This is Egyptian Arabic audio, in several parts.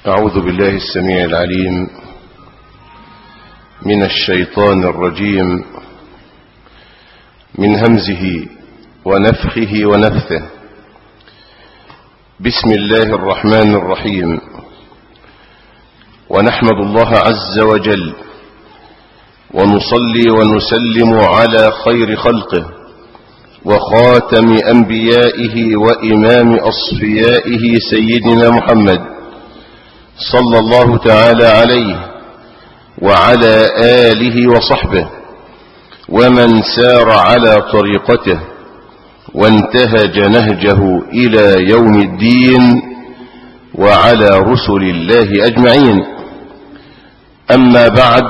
أعوذ بالله السميع العليم من الشيطان الرجيم من همزه ونفخه ونفثه بسم الله الرحمن الرحيم ونحمد الله عز وجل ونصلي ونسلم على خير خلقه وخاتم أنبيائه وإمام أصفيائه سيدنا محمد صلى الله تعالى عليه وعلى آله وصحبه ومن سار على طريقته وانتهج نهجه إلى يوم الدين وعلى رسل الله أجمعين أما بعد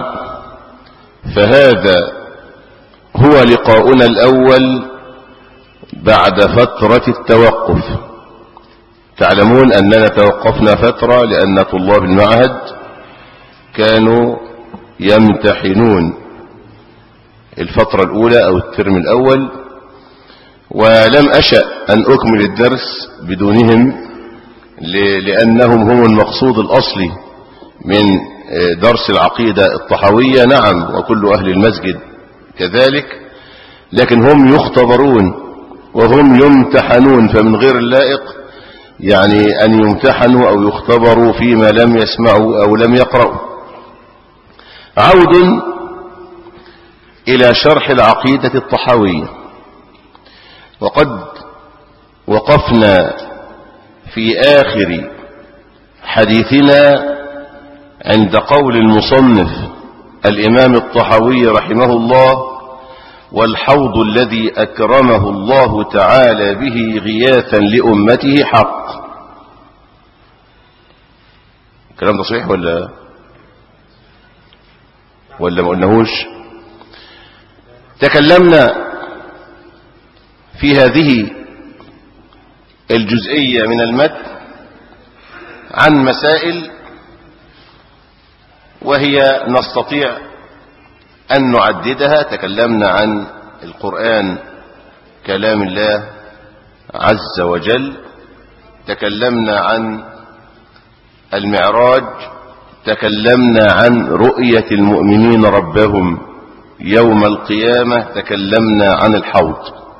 فهذا هو لقاؤنا الأول بعد فترة التوقف تعلمون أننا توقفنا فترة لأن طلاب المعهد كانوا يمتحنون الفترة الأولى أو الترم الأول ولم أشأ أن أكمل الدرس بدونهم لأنهم هم المقصود الأصلي من درس العقيدة الطحوية نعم وكل أهل المسجد كذلك لكن هم يختبرون وهم يمتحنون فمن غير اللائق يعني أن يمتحنوا أو يختبروا فيما لم يسمعوا أو لم يقرأوا عود إلى شرح العقيدة الطحاوية وقد وقفنا في آخر حديثنا عند قول المصنف الإمام الطحاوي رحمه الله والحوض الذي أكرمه الله تعالى به غياثا لأمته حق الكلام ده صحيح ولا ولا ما قلناهوش تكلمنا في هذه الجزئية من المد عن مسائل وهي نستطيع أن نعددها تكلمنا عن القرآن كلام الله عز وجل تكلمنا عن المعراج تكلمنا عن رؤية المؤمنين ربهم يوم القيامة تكلمنا عن الحوض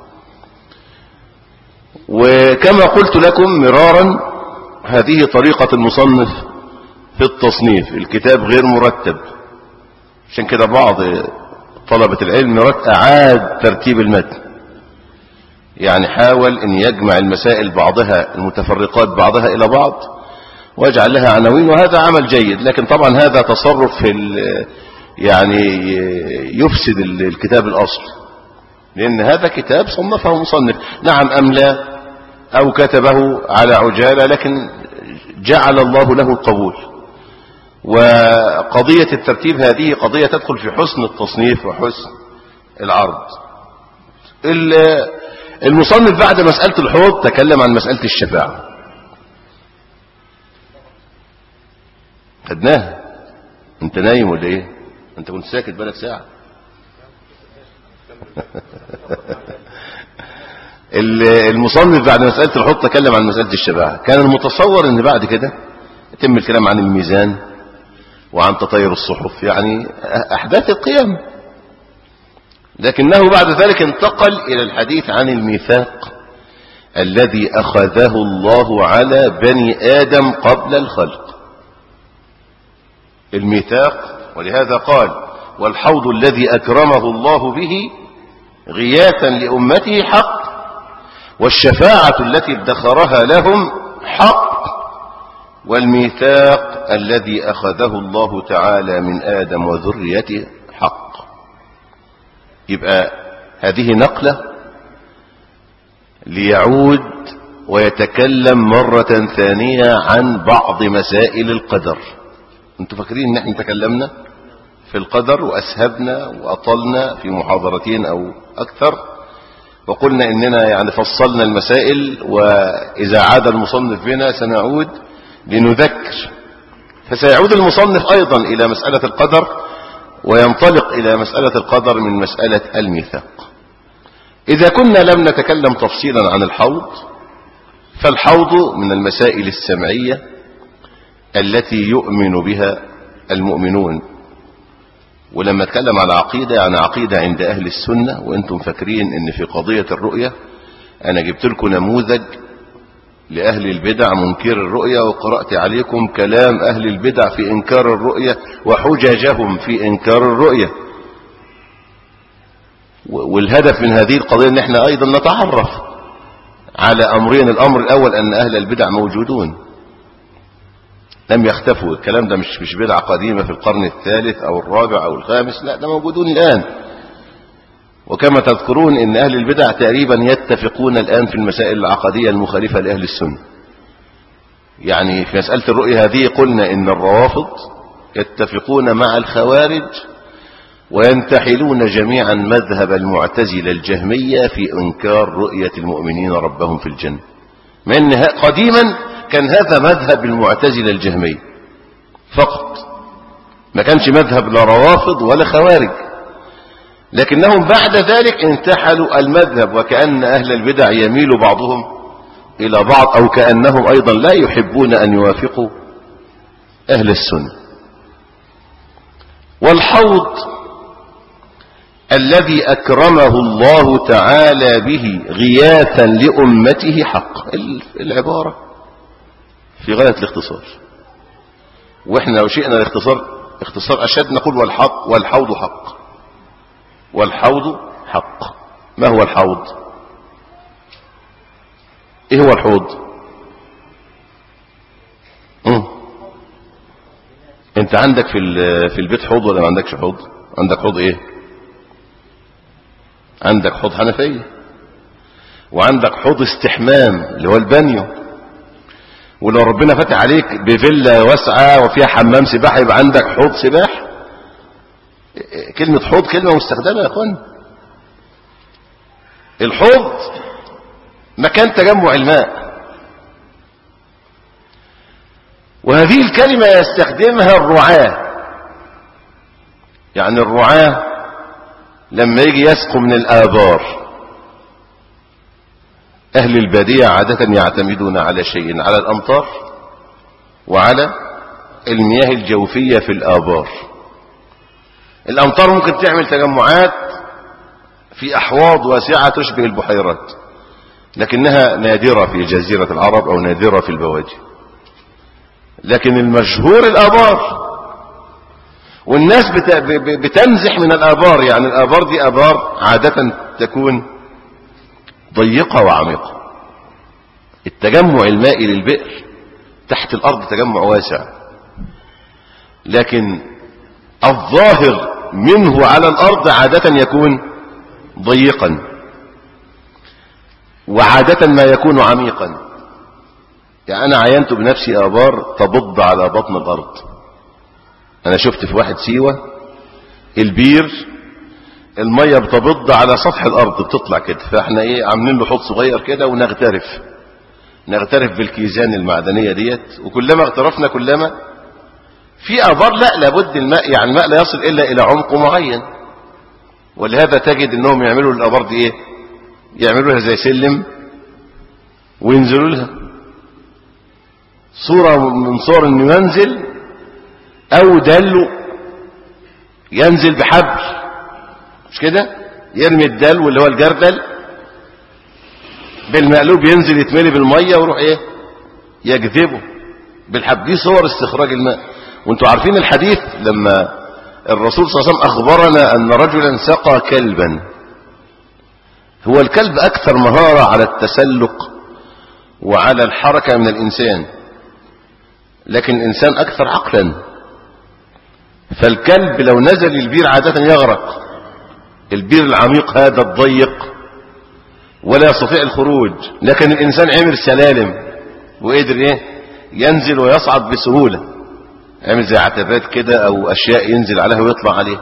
وكما قلت لكم مرارا هذه طريقة المصنف في التصنيف الكتاب غير مرتب عشان كده بعض طلبة العلم أعاد ترتيب المتن يعني حاول أن يجمع المسائل بعضها المتفرقات بعضها إلى بعض ويجعل لها عناوين وهذا عمل جيد لكن طبعا هذا تصرف في يعني يفسد الكتاب الأصل لأن هذا كتاب صنفه مصنف نعم أم لا أو كتبه على عجالة لكن جعل الله له القبول وقضية الترتيب هذه قضية تدخل في حسن التصنيف وحسن العرض المصنف بعد مسألة الحوض تكلم عن مسألة الشفاعة خدناها انت نايم ولا ايه انت كنت ساكت بالك ساعة المصنف بعد مسألة الحوض تكلم عن مسألة الشفاعة كان المتصور ان بعد كده يتم الكلام عن الميزان وعن تطير الصحف يعني أحداث القيام لكنه بعد ذلك انتقل إلى الحديث عن الميثاق الذي أخذه الله على بني آدم قبل الخلق الميثاق ولهذا قال والحوض الذي أكرمه الله به غياثا لأمته حق والشفاعة التي ادخرها لهم حق والميثاق الذي أخذه الله تعالى من آدم وذريته حق يبقى هذه نقلة ليعود ويتكلم مرة ثانية عن بعض مسائل القدر انتوا فاكرين ان احنا تكلمنا في القدر وأسهبنا وأطلنا في محاضرتين أو أكثر وقلنا إننا يعني فصلنا المسائل وإذا عاد المصنف بنا سنعود لنذكر فسيعود المصنف أيضا إلى مسألة القدر وينطلق إلى مسألة القدر من مسألة الميثاق إذا كنا لم نتكلم تفصيلا عن الحوض فالحوض من المسائل السمعية التي يؤمن بها المؤمنون ولما اتكلم على عقيدة يعني عقيدة عند أهل السنة وانتم فاكرين ان في قضية الرؤية انا جبت لكم نموذج لأهل البدع منكر الرؤية وقرأت عليكم كلام أهل البدع في إنكار الرؤية وحججهم في إنكار الرؤية والهدف من هذه القضية ان احنا ايضا نتعرف على امرين الامر الاول ان اهل البدع موجودون لم يختفوا الكلام ده مش مش بدعة قديمة في القرن الثالث او الرابع او الخامس لا ده موجودون الان وكما تذكرون ان اهل البدع تقريبا يتفقون الان في المسائل العقدية المخالفة لاهل السنة يعني في مسألة الرؤية هذه قلنا ان الروافض يتفقون مع الخوارج وينتحلون جميعا مذهب المعتزلة الجهمية في انكار رؤية المؤمنين ربهم في الجنة مع ان قديما كان هذا مذهب المعتزلة الجهمية فقط ما كانش مذهب لا روافض ولا خوارج لكنهم بعد ذلك انتحلوا المذهب وكأن أهل البدع يميل بعضهم إلى بعض أو كأنهم أيضا لا يحبون أن يوافقوا أهل السنة والحوض الذي أكرمه الله تعالى به غياثا لأمته حق العبارة في غاية الاختصار وإحنا لو شئنا الاختصار اختصار أشد نقول والحق والحوض حق والحوض حق ما هو الحوض ايه هو الحوض مم. انت عندك في في البيت حوض ولا ما عندكش حوض عندك حوض ايه عندك حوض حنفية وعندك حوض استحمام اللي هو البانيو ولو ربنا فتح عليك بفيلا واسعة وفيها حمام سباحة يبقى عندك حوض سباح كلمة حوض كلمة مستخدمة يا اخوان الحوض مكان تجمع الماء وهذه الكلمة يستخدمها الرعاة يعني الرعاة لما يجي يسقوا من الآبار أهل البادية عادة يعتمدون على شيء على الأمطار وعلى المياه الجوفية في الآبار الأمطار ممكن تعمل تجمعات في أحواض واسعة تشبه البحيرات لكنها نادرة في جزيرة العرب أو نادرة في البوادي لكن المشهور الآبار والناس بتنزح من الآبار يعني الآبار دي آبار عادة تكون ضيقة وعميقة التجمع المائي للبئر تحت الأرض تجمع واسع لكن الظاهر منه على الأرض عادة يكون ضيقا وعادة ما يكون عميقا يعني أنا عينت بنفسي آبار تبض على بطن الأرض أنا شفت في واحد سيوة البير المية بتبض على سطح الأرض بتطلع كده فاحنا ايه عاملين له حوض صغير كده ونغترف نغترف بالكيزان المعدنية ديت وكلما اغترفنا كلما في آبار لا لابد الماء يعني الماء لا يصل إلا إلى عمق معين ولهذا تجد انهم يعملوا الآبار دي ايه يعملوا لها زي سلم وينزلوا لها صورة من صور انه ينزل او دلو ينزل بحبل مش كده يرمي الدلو اللي هو الجردل بالمقلوب ينزل يتملي بالمية ويروح ايه يجذبه بالحب دي صور استخراج الماء وانتوا عارفين الحديث لما الرسول صلى الله عليه وسلم اخبرنا ان رجلا سقى كلبا هو الكلب اكثر مهارة على التسلق وعلى الحركة من الانسان لكن الانسان اكثر عقلا فالكلب لو نزل البير عادة يغرق البير العميق هذا الضيق ولا يستطيع الخروج لكن الإنسان عمل سلالم وقدر إيه ينزل ويصعد بسهولة عمل زي عتبات كده أو أشياء ينزل عليها ويطلع عليها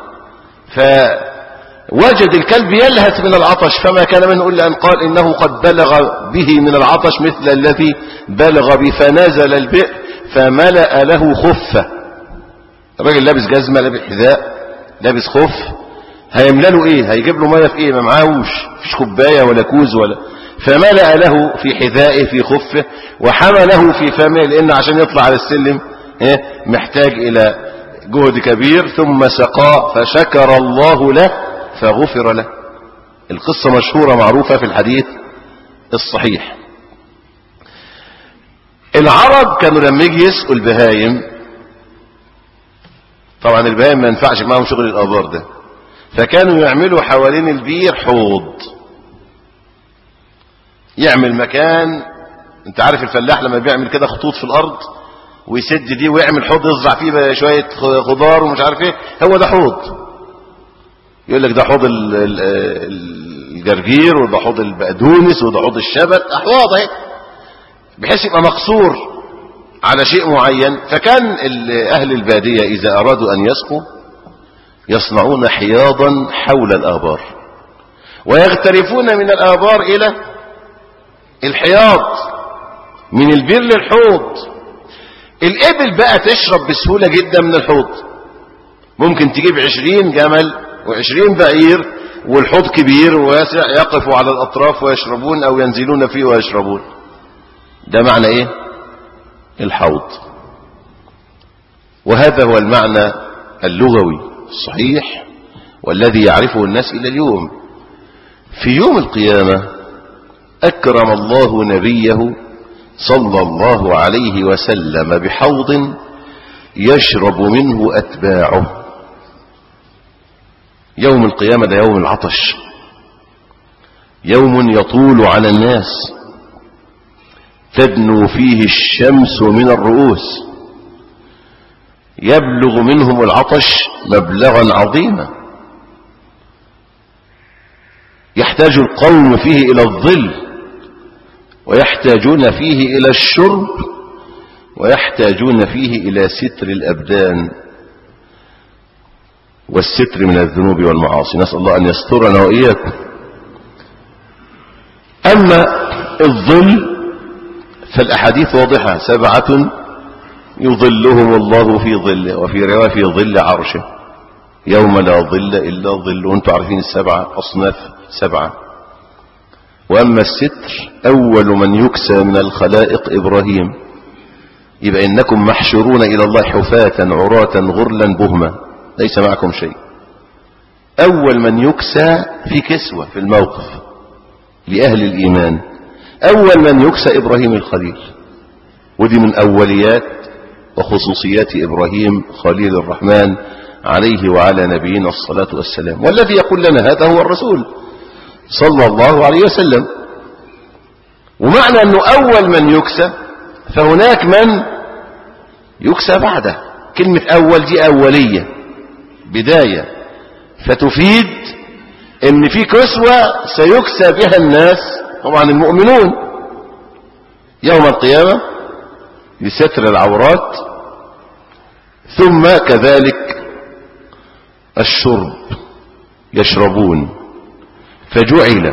فوجد الكلب يلهث من العطش فما كان منه إلا أن قال إنه قد بلغ به من العطش مثل الذي بلغ به فنزل البئر فملأ له خفه الراجل لابس جزمة لابس حذاء لابس خف هيملى له ايه هيجيب له ميه في ايه ما معاهوش فيش كوبايه ولا كوز ولا فملأ له في حذائه في خفه وحمله في فمه لان عشان يطلع على السلم إيه؟ محتاج إلى جهد كبير ثم سقاه فشكر الله له فغفر له القصة مشهورة معروفة في الحديث الصحيح العرب كانوا لما يجي يسقوا البهايم طبعا البهايم ما ينفعش معهم شغل الآبار ده فكانوا يعملوا حوالين البير حوض يعمل مكان انت عارف الفلاح لما بيعمل كده خطوط في الارض ويسد دي ويعمل حوض يزرع فيه بقى شوية خضار ومش عارف ايه هو ده حوض يقول لك ده حوض ال- ال- الجرجير وده حوض البقدونس وده حوض الشبت احواض اهي بحيث يبقى مقصور على شيء معين فكان ال- اهل البادية اذا ارادوا ان يسقوا يصنعون حياضا حول الابار ويغترفون من الابار الى الحياض من البير للحوض الإبل بقى تشرب بسهولة جدا من الحوض ممكن تجيب عشرين جمل وعشرين بعير والحوض كبير وواسع يقفوا على الأطراف ويشربون أو ينزلون فيه ويشربون ده معنى إيه الحوض وهذا هو المعنى اللغوي الصحيح والذي يعرفه الناس إلى اليوم في يوم القيامة أكرم الله نبيه صلى الله عليه وسلم بحوض يشرب منه أتباعه يوم القيامة ده يوم العطش يوم يطول على الناس تدنو فيه الشمس من الرؤوس يبلغ منهم العطش مبلغا عظيما يحتاج القوم فيه إلى الظل ويحتاجون فيه إلى الشرب ويحتاجون فيه إلى ستر الأبدان والستر من الذنوب والمعاصي نسأل الله أن يسترنا وإياكم أما الظل فالأحاديث واضحة سبعة يظلهم الله في ظله وفي رواية في ظل عرشه يوم لا ظل إلا ظل وانتم عارفين السبعة أصناف سبعة وأما الستر أول من يكسى من الخلائق إبراهيم يبقى إنكم محشورون إلى الله حفاة عراة غرلا بهما ليس معكم شيء أول من يكسى في كسوة في الموقف لأهل الإيمان أول من يكسى إبراهيم الخليل ودي من أوليات وخصوصيات إبراهيم خليل الرحمن عليه وعلى نبينا الصلاة والسلام والذي يقول لنا هذا هو الرسول صلى الله عليه وسلم ومعنى أنه أول من يكسى فهناك من يكسى بعده كلمة أول دي أولية بداية فتفيد ان في كسوة سيكسى بها الناس طبعا المؤمنون يوم القيامة لستر العورات ثم كذلك الشرب يشربون فجعل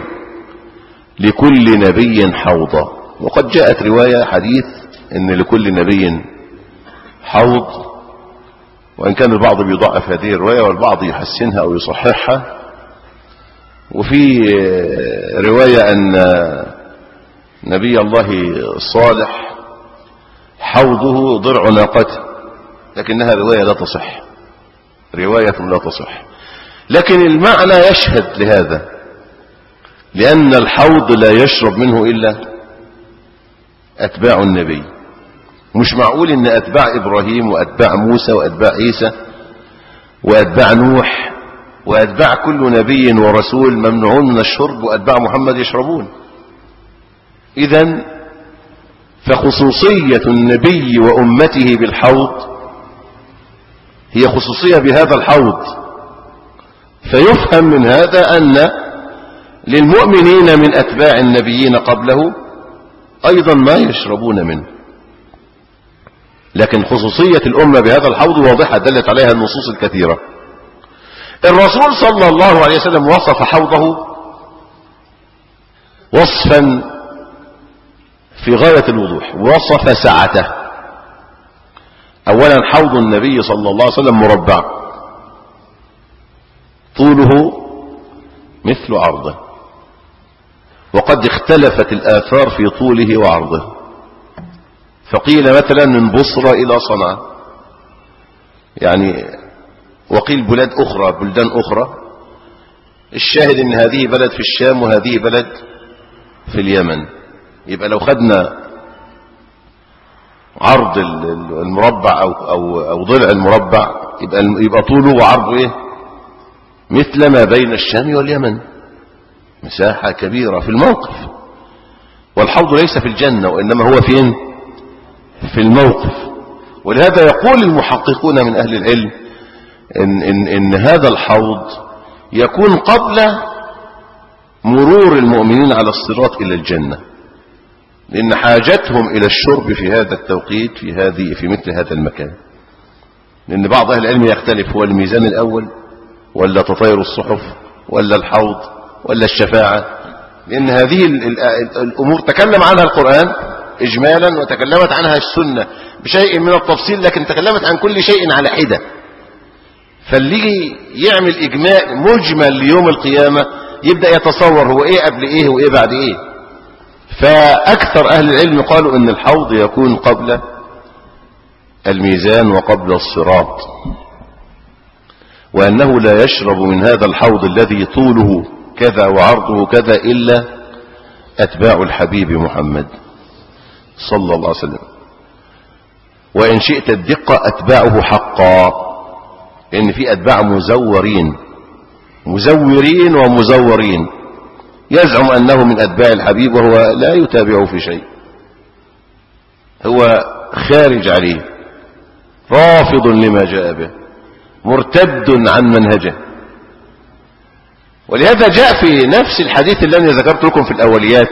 لكل نبي حوضا وقد جاءت رواية حديث ان لكل نبي حوض وإن كان البعض بيضعف هذه الرواية والبعض يحسنها أو يصححها وفي رواية أن نبي الله صالح حوضه ضرع ناقته لكنها رواية لا تصح رواية لا تصح لكن المعنى يشهد لهذا لأن الحوض لا يشرب منه إلا أتباع النبي مش معقول ان اتباع ابراهيم واتباع موسى واتباع عيسى واتباع نوح واتباع كل نبي ورسول ممنوعون من الشرب واتباع محمد يشربون اذا فخصوصية النبي وامته بالحوض هي خصوصية بهذا الحوض فيفهم من هذا ان للمؤمنين من اتباع النبيين قبله ايضا ما يشربون منه لكن خصوصية الأمة بهذا الحوض واضحة دلت عليها النصوص الكثيرة الرسول صلى الله عليه وسلم وصف حوضه وصفا في غاية الوضوح وصف سعته أولا حوض النبي صلى الله عليه وسلم مربع طوله مثل عرضه وقد اختلفت الآثار في طوله وعرضه فقيل مثلا من بصرة إلى صنعاء يعني وقيل بلاد أخرى بلدان أخرى الشاهد ان هذه بلد في الشام وهذه بلد في اليمن يبقى لو خدنا عرض المربع أو, أو, أو ضلع المربع يبقى, يبقى طوله وعرضه إيه مثل ما بين الشام واليمن مساحة كبيرة في الموقف والحوض ليس في الجنة وإنما هو فين في الموقف ولهذا يقول المحققون من أهل العلم إن, إن, إن هذا الحوض يكون قبل مرور المؤمنين على الصراط إلى الجنة لأن حاجتهم إلى الشرب في هذا التوقيت في هذه في مثل هذا المكان لأن بعض أهل العلم يختلف هو الميزان الأول ولا تطير الصحف ولا الحوض ولا الشفاعة لأن هذه الأمور تكلم عنها القرآن إجمالا وتكلمت عنها السنة بشيء من التفصيل لكن تكلمت عن كل شيء على حدة فاللي يعمل إجماع مجمل ليوم القيامة يبدأ يتصور هو إيه قبل إيه وإيه بعد إيه فأكثر أهل العلم قالوا أن الحوض يكون قبل الميزان وقبل الصراط وأنه لا يشرب من هذا الحوض الذي طوله كذا وعرضه كذا إلا أتباع الحبيب محمد صلى الله عليه وسلم وإن شئت الدقة أتباعه حقا إن في أتباع مزورين مزورين ومزورين يزعم أنه من أتباع الحبيب وهو لا يتابعه في شيء هو خارج عليه رافض لما جاء به مرتد عن منهجه ولهذا جاء في نفس الحديث الذي ذكرت لكم في الأوليات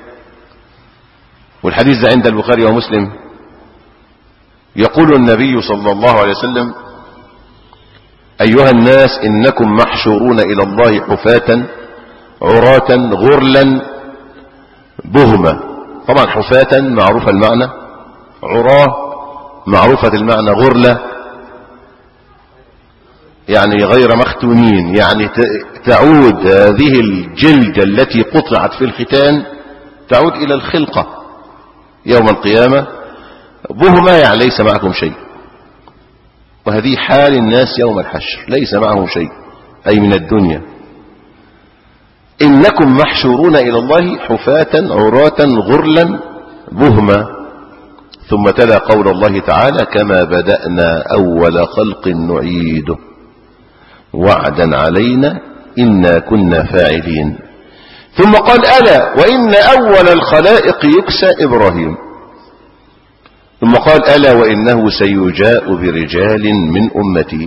والحديث ده عند البخاري ومسلم يقول النبي صلى الله عليه وسلم أيها الناس إنكم محشورون إلى الله حفاة عراة غرلا بهمة طبعا حفاة معروفة المعنى عراه معروفة المعنى غرلة يعني غير مختونين يعني تعود هذه الجلد التي قطعت في الختان تعود إلى الخلقة يوم القيامة بهما يعني ليس معكم شيء وهذه حال الناس يوم الحشر ليس معهم شيء أي من الدنيا إنكم محشورون إلى الله حفاة عراة غرلا بهما ثم تلا قول الله تعالى كما بدأنا أول خلق نعيده وعدا علينا إنا كنا فاعلين ثم قال ألا وإن أول الخلائق يكسى إبراهيم ثم قال ألا وإنه سيجاء برجال من أمتي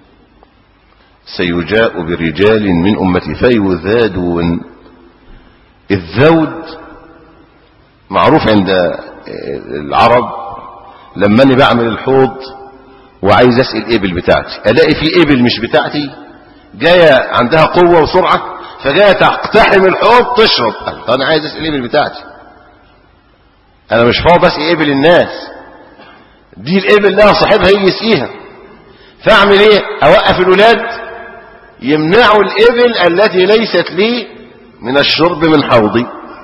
سيجاء برجال من أمتي فيذادون الذود معروف عند العرب لما أنا بعمل الحوض وعايز أسقي الإبل بتاعتي ألاقي في إبل مش بتاعتي جاية عندها قوة وسرعة فجاية تقتحم الحوض تشرب طب أنا عايز أسقي الإبل بتاعتي أنا مش فاضي أسقي إبل الناس دي الإبل لها صاحبها يجي يسقيها فأعمل إيه أوقف الولاد يمنعوا الإبل التي ليست لي من الشرب من حوضي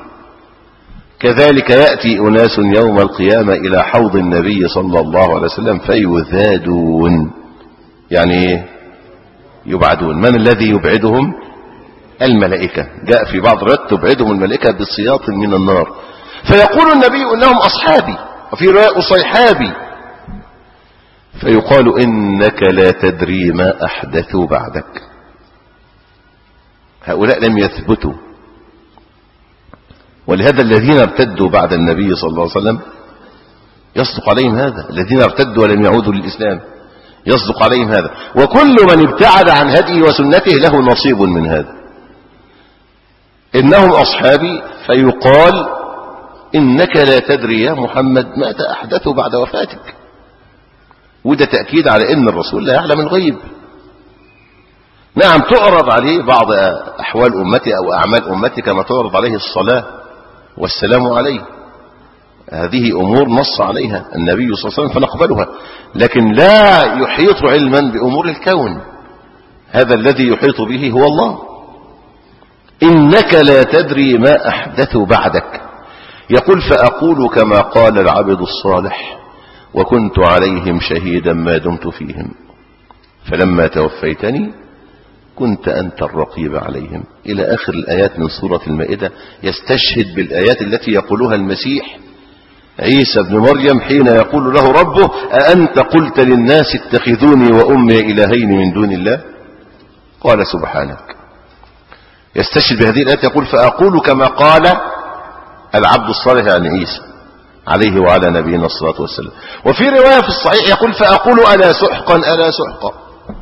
كذلك يأتي أناس يوم القيامة إلى حوض النبي صلى الله عليه وسلم فيذادون يعني إيه يبعدون من الذي يبعدهم الملائكة جاء في بعض الروايات تبعدهم الملائكة بسياط من النار فيقول النبي إنهم أصحابي وفي رواية أصيحابي فيقال إنك لا تدري ما أحدثوا بعدك هؤلاء لم يثبتوا ولهذا الذين ارتدوا بعد النبي صلى الله عليه وسلم يصدق عليهم هذا الذين ارتدوا ولم يعودوا للإسلام يصدق عليهم هذا وكل من ابتعد عن هديه وسنته له نصيب من هذا إنهم أصحابي فيقال إنك لا تدري يا محمد ماذا أحدثوا بعد وفاتك وده تأكيد على إن الرسول لا يعلم الغيب نعم تعرض عليه بعض أحوال أمتي أو أعمال أمتي كما تعرض عليه الصلاة والسلام عليه هذه أمور نص عليها النبي صلى الله عليه وسلم فنقبلها لكن لا يحيط علما بأمور الكون هذا الذي يحيط به هو الله إنك لا تدري ما أحدث بعدك يقول فأقول كما قال العبد الصالح وكنت عليهم شهيدا ما دمت فيهم فلما توفيتني كنت أنت الرقيب عليهم إلى آخر الآيات من سورة المائدة يستشهد بالآيات التي يقولها المسيح عيسى بن مريم حين يقول له ربه أأنت قلت للناس اتخذوني وأمي إلهين من دون الله قال سبحانك يستشهد بهذه الآيات يقول فأقول كما قال العبد الصالح عن عيسى عليه وعلى نبينا الصلاة والسلام وفي رواية في الصحيح يقول فأقول ألا سحقا ألا سحقا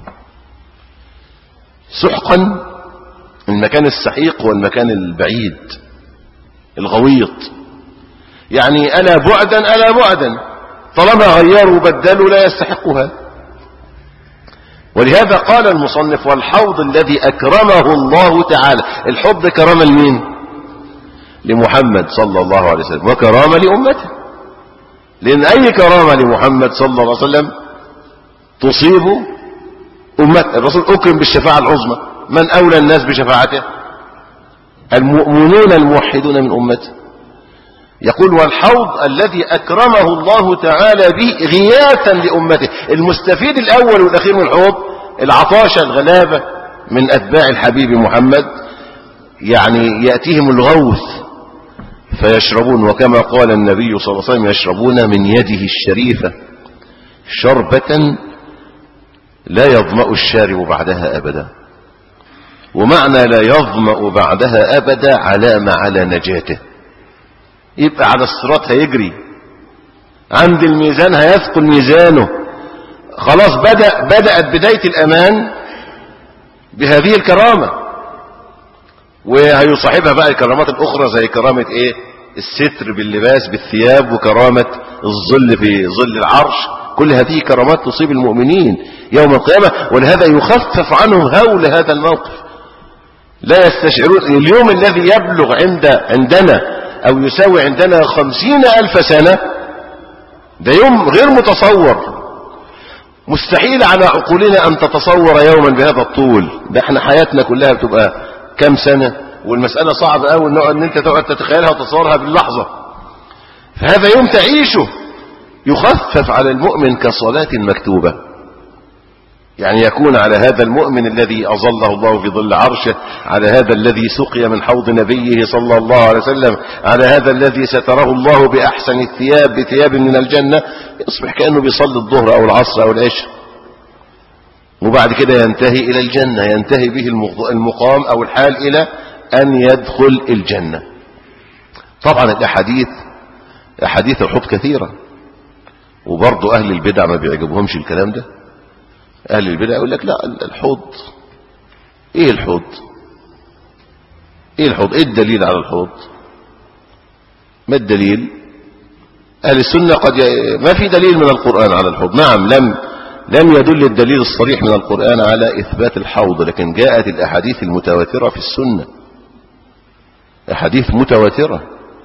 سحقا المكان السحيق والمكان البعيد الغويط يعني ألا بعدا ألا بعدا طالما غيروا وبدلوا لا يستحقها ولهذا قال المصنف والحوض الذي أكرمه الله تعالى الحوض كرم لمين لمحمد صلى الله عليه وسلم وكرامة لأمته لأن أي كرامة لمحمد صلى الله عليه وسلم تصيب أمته الرسول أكرم بالشفاعة العظمى من أولى الناس بشفاعته المؤمنون الموحدون من أمته يقول والحوض الذي أكرمه الله تعالى به غياثا لأمته المستفيد الأول والأخير من الحوض العطاشة الغلابة من أتباع الحبيب محمد يعني يأتيهم الغوث فيشربون وكما قال النبي صلى الله عليه وسلم يشربون من يده الشريفة شربة لا يظمأ الشارب بعدها أبدا ومعنى لا يظمأ بعدها أبدا علامة على نجاته يبقى على الصراط هيجري عند الميزان هيثقل ميزانه خلاص بدأ بدأت بداية الأمان بهذه الكرامة وهيصاحبها بقى الكرامات الأخرى زي كرامة إيه الستر باللباس بالثياب وكرامة الظل في ظل العرش كل هذه كرامات تصيب المؤمنين يوم القيامة ولهذا يخفف عنهم هول هذا الموقف لا يستشعرون اليوم الذي يبلغ عند عندنا أو يساوي عندنا خمسين ألف سنة ده يوم غير متصور مستحيل على عقولنا أن تتصور يوما بهذا الطول ده احنا حياتنا كلها بتبقى كم سنة والمسألة صعبة قوي ان انت تقعد تتخيلها وتصورها باللحظة فهذا يوم تعيشه يخفف على المؤمن كصلاة مكتوبة يعني يكون على هذا المؤمن الذي أظله الله في ظل عرشه على هذا الذي سقي من حوض نبيه صلى الله عليه وسلم على هذا الذي ستره الله بأحسن الثياب بثياب من الجنة يصبح كأنه بيصلي الظهر أو العصر أو العشاء وبعد كده ينتهي إلى الجنة ينتهي به المقام أو الحال إلى أن يدخل الجنة طبعا الأحاديث أحاديث الحوض كثيرة وبرضه أهل البدع ما بيعجبهمش الكلام ده أهل البدع يقول لك لا الحوض إيه الحوض إيه الحوض إيه الدليل على الحوض ما الدليل أهل السنة قد ي... ما في دليل من القرآن على الحوض نعم لم لم يدل الدليل الصريح من القرآن على إثبات الحوض لكن جاءت الأحاديث المتواترة في السنة أحاديث متواترة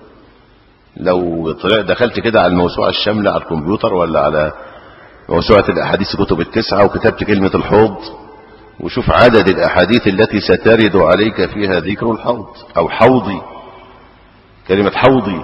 لو طلع دخلت كده على الموسوعة الشاملة على الكمبيوتر ولا على موسوعة الأحاديث كتب التسعة وكتبت كلمة الحوض وشوف عدد الأحاديث التي سترد عليك فيها ذكر الحوض أو حوضي كلمة حوضي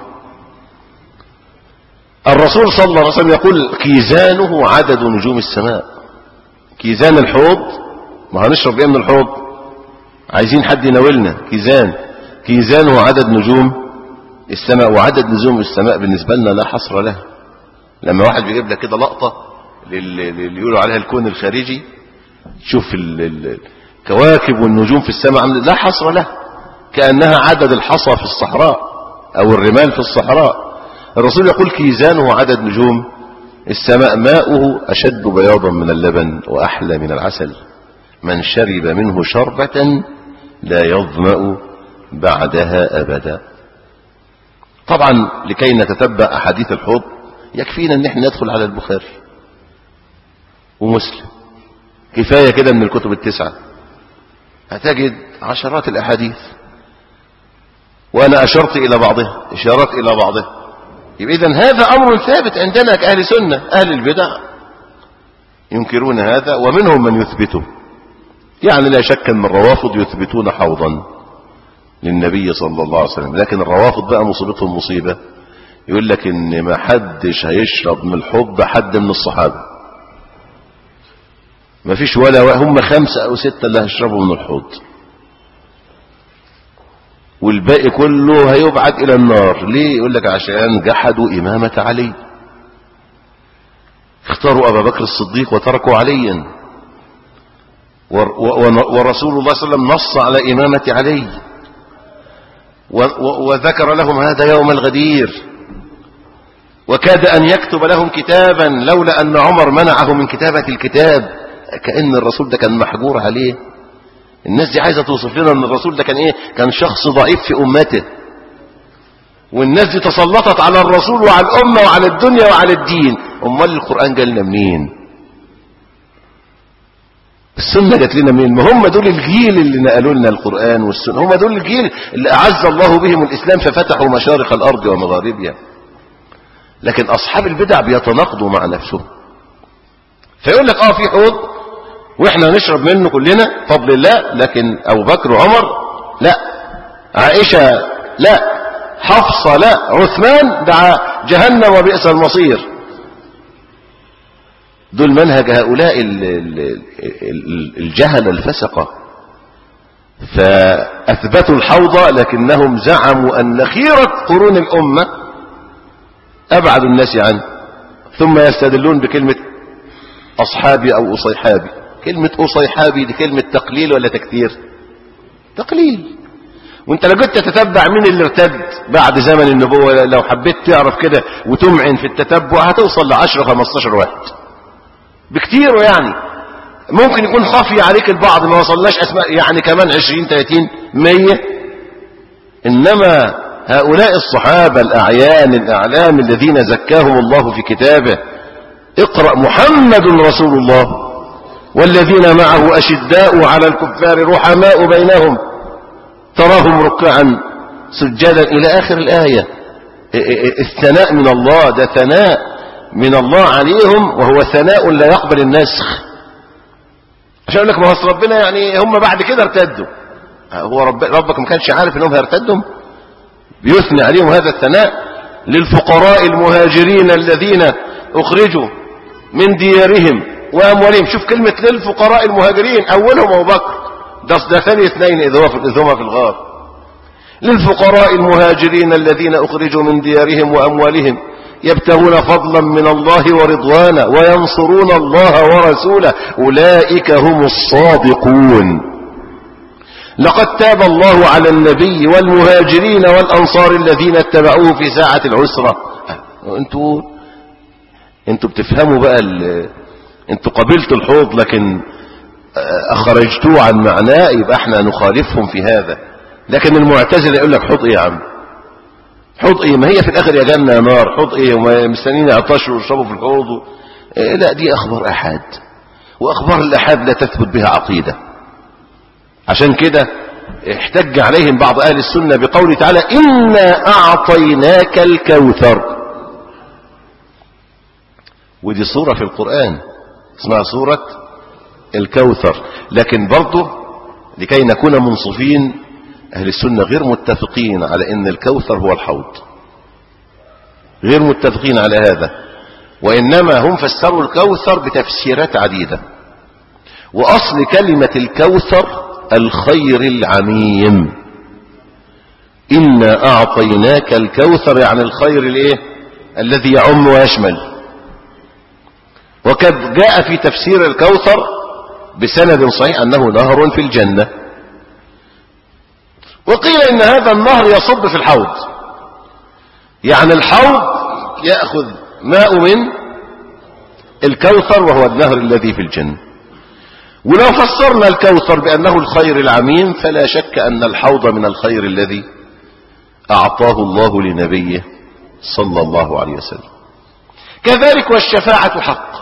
الرسول صلى الله عليه وسلم يقول كيزانه عدد نجوم السماء كيزان الحوض ما هنشرب ايه من الحوض عايزين حد يناولنا كيزان كيزانه عدد نجوم السماء وعدد نجوم السماء بالنسبة لنا لا حصر له لما واحد بيجيب لك كده لقطة اللي يقولوا عليها الكون الخارجي تشوف الكواكب والنجوم في السماء لا حصر له كأنها عدد الحصى في الصحراء أو الرمال في الصحراء الرسول يقول كيزانه عدد نجوم السماء ماؤه أشد بياضا من اللبن وأحلى من العسل من شرب منه شربة لا يظمأ بعدها أبدا طبعا لكي نتتبع أحاديث الحوض يكفينا ان احنا ندخل على البخاري ومسلم كفاية كده من الكتب التسعة هتجد عشرات الأحاديث وأنا أشرت إلى بعضها إشارات إلى بعضها يبقى إذن هذا أمر ثابت عندنا كأهل سنة أهل البدع ينكرون هذا ومنهم من يثبته يعني لا شك أن الروافض يثبتون حوضا للنبي صلى الله عليه وسلم لكن الروافض بقى مصيبتهم مصيبة يقول لك ان ما حدش هيشرب من الحوض حد من الصحابة ما فيش ولا هم خمسة أو ستة اللي هيشربوا من الحوض والباقي كله هيبعد إلى النار ليه يقول لك عشان جحدوا إمامة علي اختاروا أبا بكر الصديق وتركوا عليا ورسول الله صلى الله عليه وسلم نص على إمامة علي وذكر لهم هذا يوم الغدير وكاد أن يكتب لهم كتابا لولا أن عمر منعه من كتابة الكتاب كأن الرسول ده كان محجور عليه الناس دي عايزة توصف لنا أن الرسول ده كان إيه كان شخص ضعيف في أمته والناس دي تسلطت على الرسول وعلى الأمة وعلى الدنيا وعلى الدين أمال القرآن جالنا منين السنة جات لنا منين ما هم دول الجيل اللي نقلوا لنا القرآن والسنة هم دول الجيل اللي أعز الله بهم الإسلام ففتحوا مشارق الأرض ومغاربها لكن أصحاب البدع بيتناقضوا مع نفسهم فيقول لك اه في حوض واحنا نشرب منه كلنا فضل الله لكن ابو بكر وعمر لا عائشة لا حفصة لا عثمان دعا جهنم وبئس المصير دول منهج هؤلاء الجهل الفسقة فأثبتوا الحوض لكنهم زعموا أن خيرة قرون الأمة أبعد الناس عنه ثم يستدلون بكلمة أصحابي أو أصيحابي كلمة أصيحابي دي كلمة تقليل ولا تكثير تقليل وانت لو جيت تتتبع مين اللي ارتد بعد زمن النبوة لو حبيت تعرف كده وتمعن في التتبع هتوصل ل 10 15 واحد بكتير يعني ممكن يكون خافي عليك البعض ما وصلناش اسماء يعني كمان 20 30 100 انما هؤلاء الصحابة الاعيان الاعلام الذين زكاهم الله في كتابه اقرأ محمد رسول الله والذين معه أشداء على الكفار رحماء بينهم تراهم ركعا سجدا إلى آخر الآية الثناء من الله ده ثناء من الله عليهم وهو ثناء لا يقبل النسخ عشان أقول لك ما هو ربنا يعني هم بعد كده ارتدوا هو رب ربك ما كانش عارف انهم هيرتدوا بيثني عليهم هذا الثناء للفقراء المهاجرين الذين أخرجوا من ديارهم وأموالهم شوف كلمة للفقراء المهاجرين أولهم أبو بكر ده, ده ثاني اثنين إذ هما في الغار للفقراء المهاجرين الذين أخرجوا من ديارهم وأموالهم يبتغون فضلا من الله ورضوانا وينصرون الله ورسوله أولئك هم الصادقون لقد تاب الله على النبي والمهاجرين والأنصار الذين اتبعوه في ساعة العسرة انتوا انتوا بتفهموا بقى انتوا قبلتوا الحوض لكن اخرجتوه عن معناه يبقى احنا نخالفهم في هذا لكن المعتزله يقول لك حوض ايه يا عم حوض ايه ما هي في الاخر يا جنه يا نار حوض ايه وما مستنيين يعطشوا ويشربوا في الحوض إيه لا دي اخبار احاد واخبار الاحاد لا تثبت بها عقيده عشان كده احتج عليهم بعض اهل السنه بقوله تعالى انا اعطيناك الكوثر ودي صورة في القرآن اسمها صورة الكوثر لكن برضه لكي نكون منصفين أهل السنة غير متفقين على أن الكوثر هو الحوض غير متفقين على هذا وإنما هم فسروا الكوثر بتفسيرات عديدة وأصل كلمة الكوثر الخير العميم إنا أعطيناك الكوثر يعني الخير الإيه الذي يعم ويشمل وقد جاء في تفسير الكوثر بسند صحيح أنه نهر في الجنة وقيل إن هذا النهر يصب في الحوض يعني الحوض يأخذ ماء من الكوثر وهو النهر الذي في الجنة ولو فسرنا الكوثر بأنه الخير العميم فلا شك أن الحوض من الخير الذي أعطاه الله لنبيه صلى الله عليه وسلم كذلك والشفاعة حق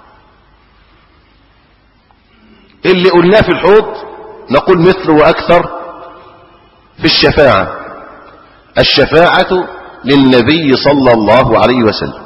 اللي قلناه في الحوض نقول مثل وأكثر في الشفاعة الشفاعة للنبي صلى الله عليه وسلم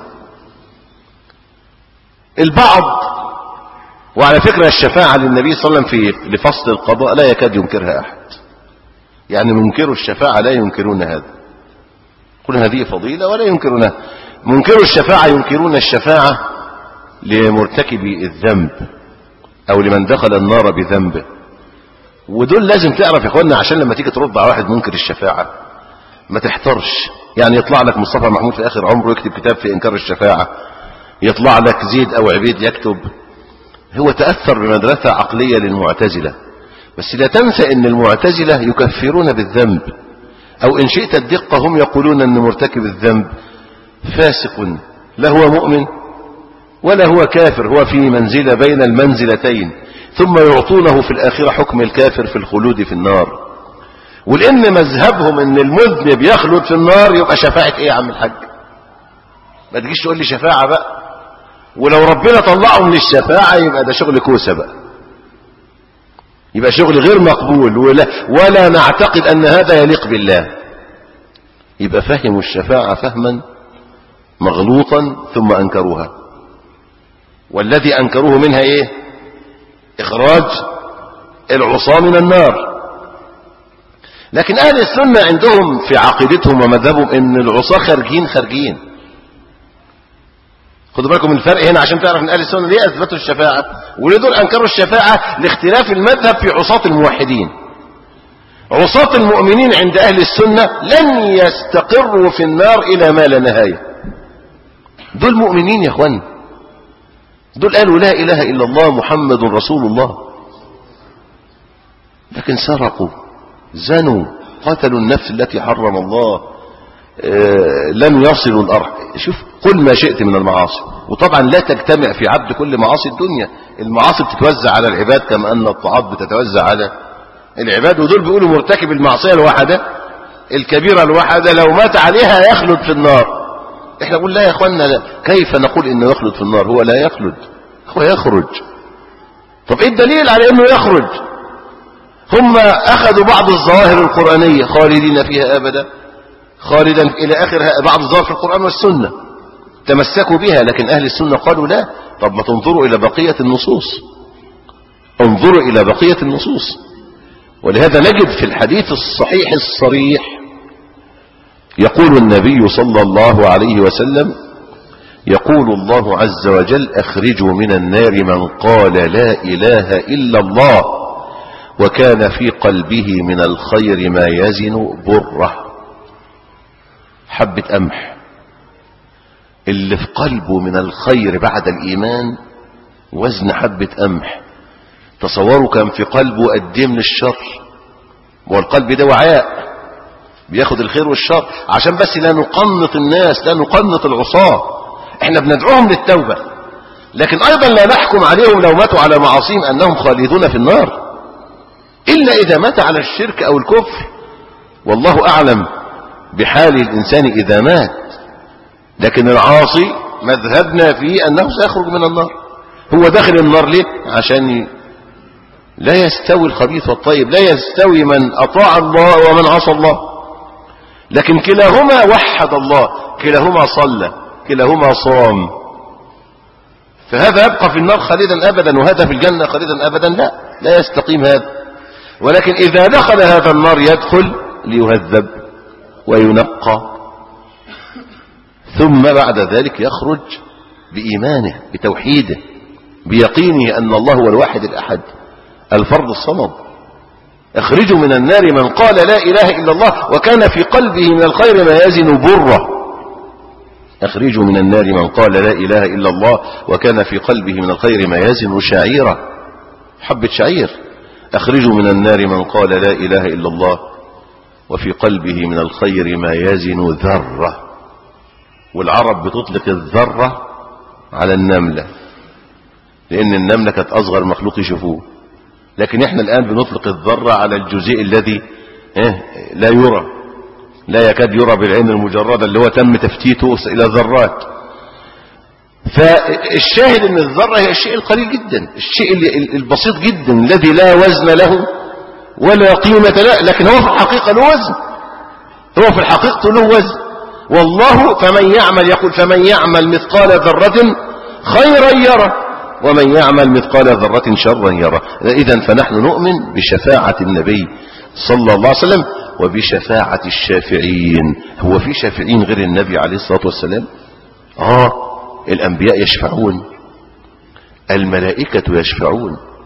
البعض وعلى فكرة الشفاعة للنبي صلى الله عليه وسلم في لفصل القضاء لا يكاد ينكرها أحد يعني منكروا الشفاعة لا ينكرون هذا قل هذه فضيلة ولا ينكرونها منكروا الشفاعة ينكرون الشفاعة لمرتكب الذنب او لمن دخل النار بذنبه ودول لازم تعرف يا اخوانا عشان لما تيجي ترد على واحد منكر الشفاعة ما تحترش يعني يطلع لك مصطفى محمود في اخر عمره يكتب كتاب في انكار الشفاعة يطلع لك زيد او عبيد يكتب هو تأثر بمدرسة عقلية للمعتزلة بس لا تنسى ان المعتزلة يكفرون بالذنب او ان شئت الدقة هم يقولون ان مرتكب الذنب فاسق لا هو مؤمن ولا هو كافر هو في منزلة بين المنزلتين ثم يعطونه في الآخرة حكم الكافر في الخلود في النار ولأن مذهبهم ان المذنب يخلد في النار يبقى شفاعة ايه يا عم الحاج ما تجيش تقول لي شفاعة بقى ولو ربنا طلعه من الشفاعة يبقى ده شغل كوسة بقى يبقى شغل غير مقبول ولا, ولا نعتقد أن هذا يليق بالله يبقى فهموا الشفاعة فهما مغلوطا ثم أنكروها والذي أنكروه منها إيه إخراج العصا من النار لكن أهل السنة عندهم في عقيدتهم ومذهبهم إن العصا خارجين خارجين خدوا بالكم من الفرق هنا عشان تعرف ان اهل السنه ليه اثبتوا الشفاعه وليه دول انكروا الشفاعه لاختلاف المذهب في عصاة الموحدين عصاة المؤمنين عند اهل السنه لن يستقروا في النار الى ما لا نهايه دول مؤمنين يا اخوان دول قالوا لا اله الا الله محمد رسول الله لكن سرقوا زنوا قتلوا النفس التي حرم الله آه، لم يصلوا الأرض شوف قل ما شئت من المعاصي وطبعا لا تجتمع في عبد كل معاصي الدنيا المعاصي بتتوزع على العباد كما أن الطاعات بتتوزع على العباد ودول بيقولوا مرتكب المعصية الواحدة الكبيرة الواحدة لو مات عليها يخلد في النار احنا نقول لا يا اخوانا لا. كيف نقول انه يخلد في النار هو لا يخلد هو يخرج طب ايه الدليل على انه يخرج هم اخذوا بعض الظواهر القرآنية خالدين فيها ابدا خالدا إلى آخر بعض الظواهر في القرآن والسنة تمسكوا بها لكن أهل السنة قالوا لا طب ما تنظروا إلى بقية النصوص انظروا إلى بقية النصوص ولهذا نجد في الحديث الصحيح الصريح يقول النبي صلى الله عليه وسلم يقول الله عز وجل أخرجوا من النار من قال لا إله إلا الله وكان في قلبه من الخير ما يزن بره حبة قمح اللي في قلبه من الخير بعد الإيمان وزن حبة قمح تصوروا كان في قلبه قد ايه من الشر والقلب ده وعاء بياخد الخير والشر عشان بس لا نقنط الناس لا نقنط العصاة احنا بندعوهم للتوبة لكن ايضا لا نحكم عليهم لو ماتوا على معاصيهم انهم خالدون في النار الا اذا مات على الشرك او الكفر والله اعلم بحال الإنسان إذا مات لكن العاصي مذهبنا فيه أنه سيخرج من النار هو داخل النار ليه عشان لا يستوي الخبيث والطيب لا يستوي من أطاع الله ومن عصى الله لكن كلاهما وحد الله كلاهما صلى كلاهما صام فهذا يبقى في النار خالدا أبدا وهذا في الجنة خالدا أبدا لا لا يستقيم هذا ولكن إذا دخل هذا النار يدخل ليهذب وينقى ثم بعد ذلك يخرج بإيمانه بتوحيده بيقينه أن الله هو الواحد الأحد الفرد الصمد اخرجوا من النار من قال لا إله إلا الله وكان في قلبه من الخير ما يزن بره اخرجوا من النار من قال لا إله إلا الله وكان في قلبه من الخير ما يزن شعيرة حبة شعير اخرجوا من النار من قال لا إله إلا الله وفي قلبه من الخير ما يزن ذرة والعرب بتطلق الذرة على النملة لأن النملة كانت أصغر مخلوق يشوفوه لكن احنا الآن بنطلق الذرة على الجزيء الذي لا يرى لا يكاد يرى بالعين المجردة اللي هو تم تفتيته إلى ذرات فالشاهد ان الذرة هي الشيء القليل جدا الشيء البسيط جدا الذي لا وزن له ولا قيمة له لكن هو في الحقيقة له وزن هو في الحقيقة له وزن والله فمن يعمل يقول فمن يعمل مثقال ذرة خيرا يرى ومن يعمل مثقال ذرة شرا يرى إذا فنحن نؤمن بشفاعة النبي صلى الله عليه وسلم وبشفاعة الشافعين هو في شافعين غير النبي عليه الصلاة والسلام آه الأنبياء يشفعون الملائكة يشفعون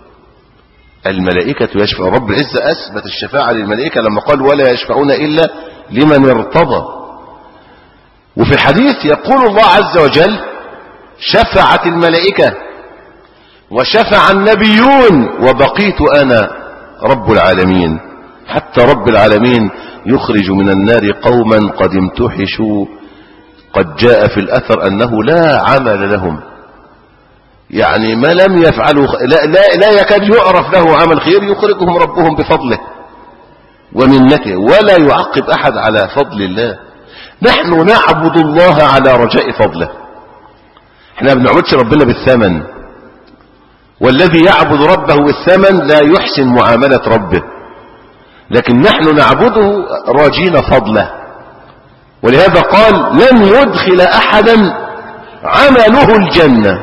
الملائكة يشفع رب العزة أثبت الشفاعة للملائكة لما قال ولا يشفعون إلا لمن ارتضى وفي الحديث يقول الله عز وجل شفعت الملائكة وشفع النبيون وبقيت أنا رب العالمين حتى رب العالمين يخرج من النار قوما قد امتحشوا قد جاء في الأثر أنه لا عمل لهم يعني ما لم يفعلوا لا, لا, لا يكاد يعرف له عمل خير يخرجهم ربهم بفضله ومنته ولا يعقب أحد على فضل الله نحن نعبد الله على رجاء فضله احنا ما بنعبدش ربنا بالثمن والذي يعبد ربه بالثمن لا يحسن معاملة ربه لكن نحن نعبده راجين فضله ولهذا قال لن يدخل أحدا عمله الجنة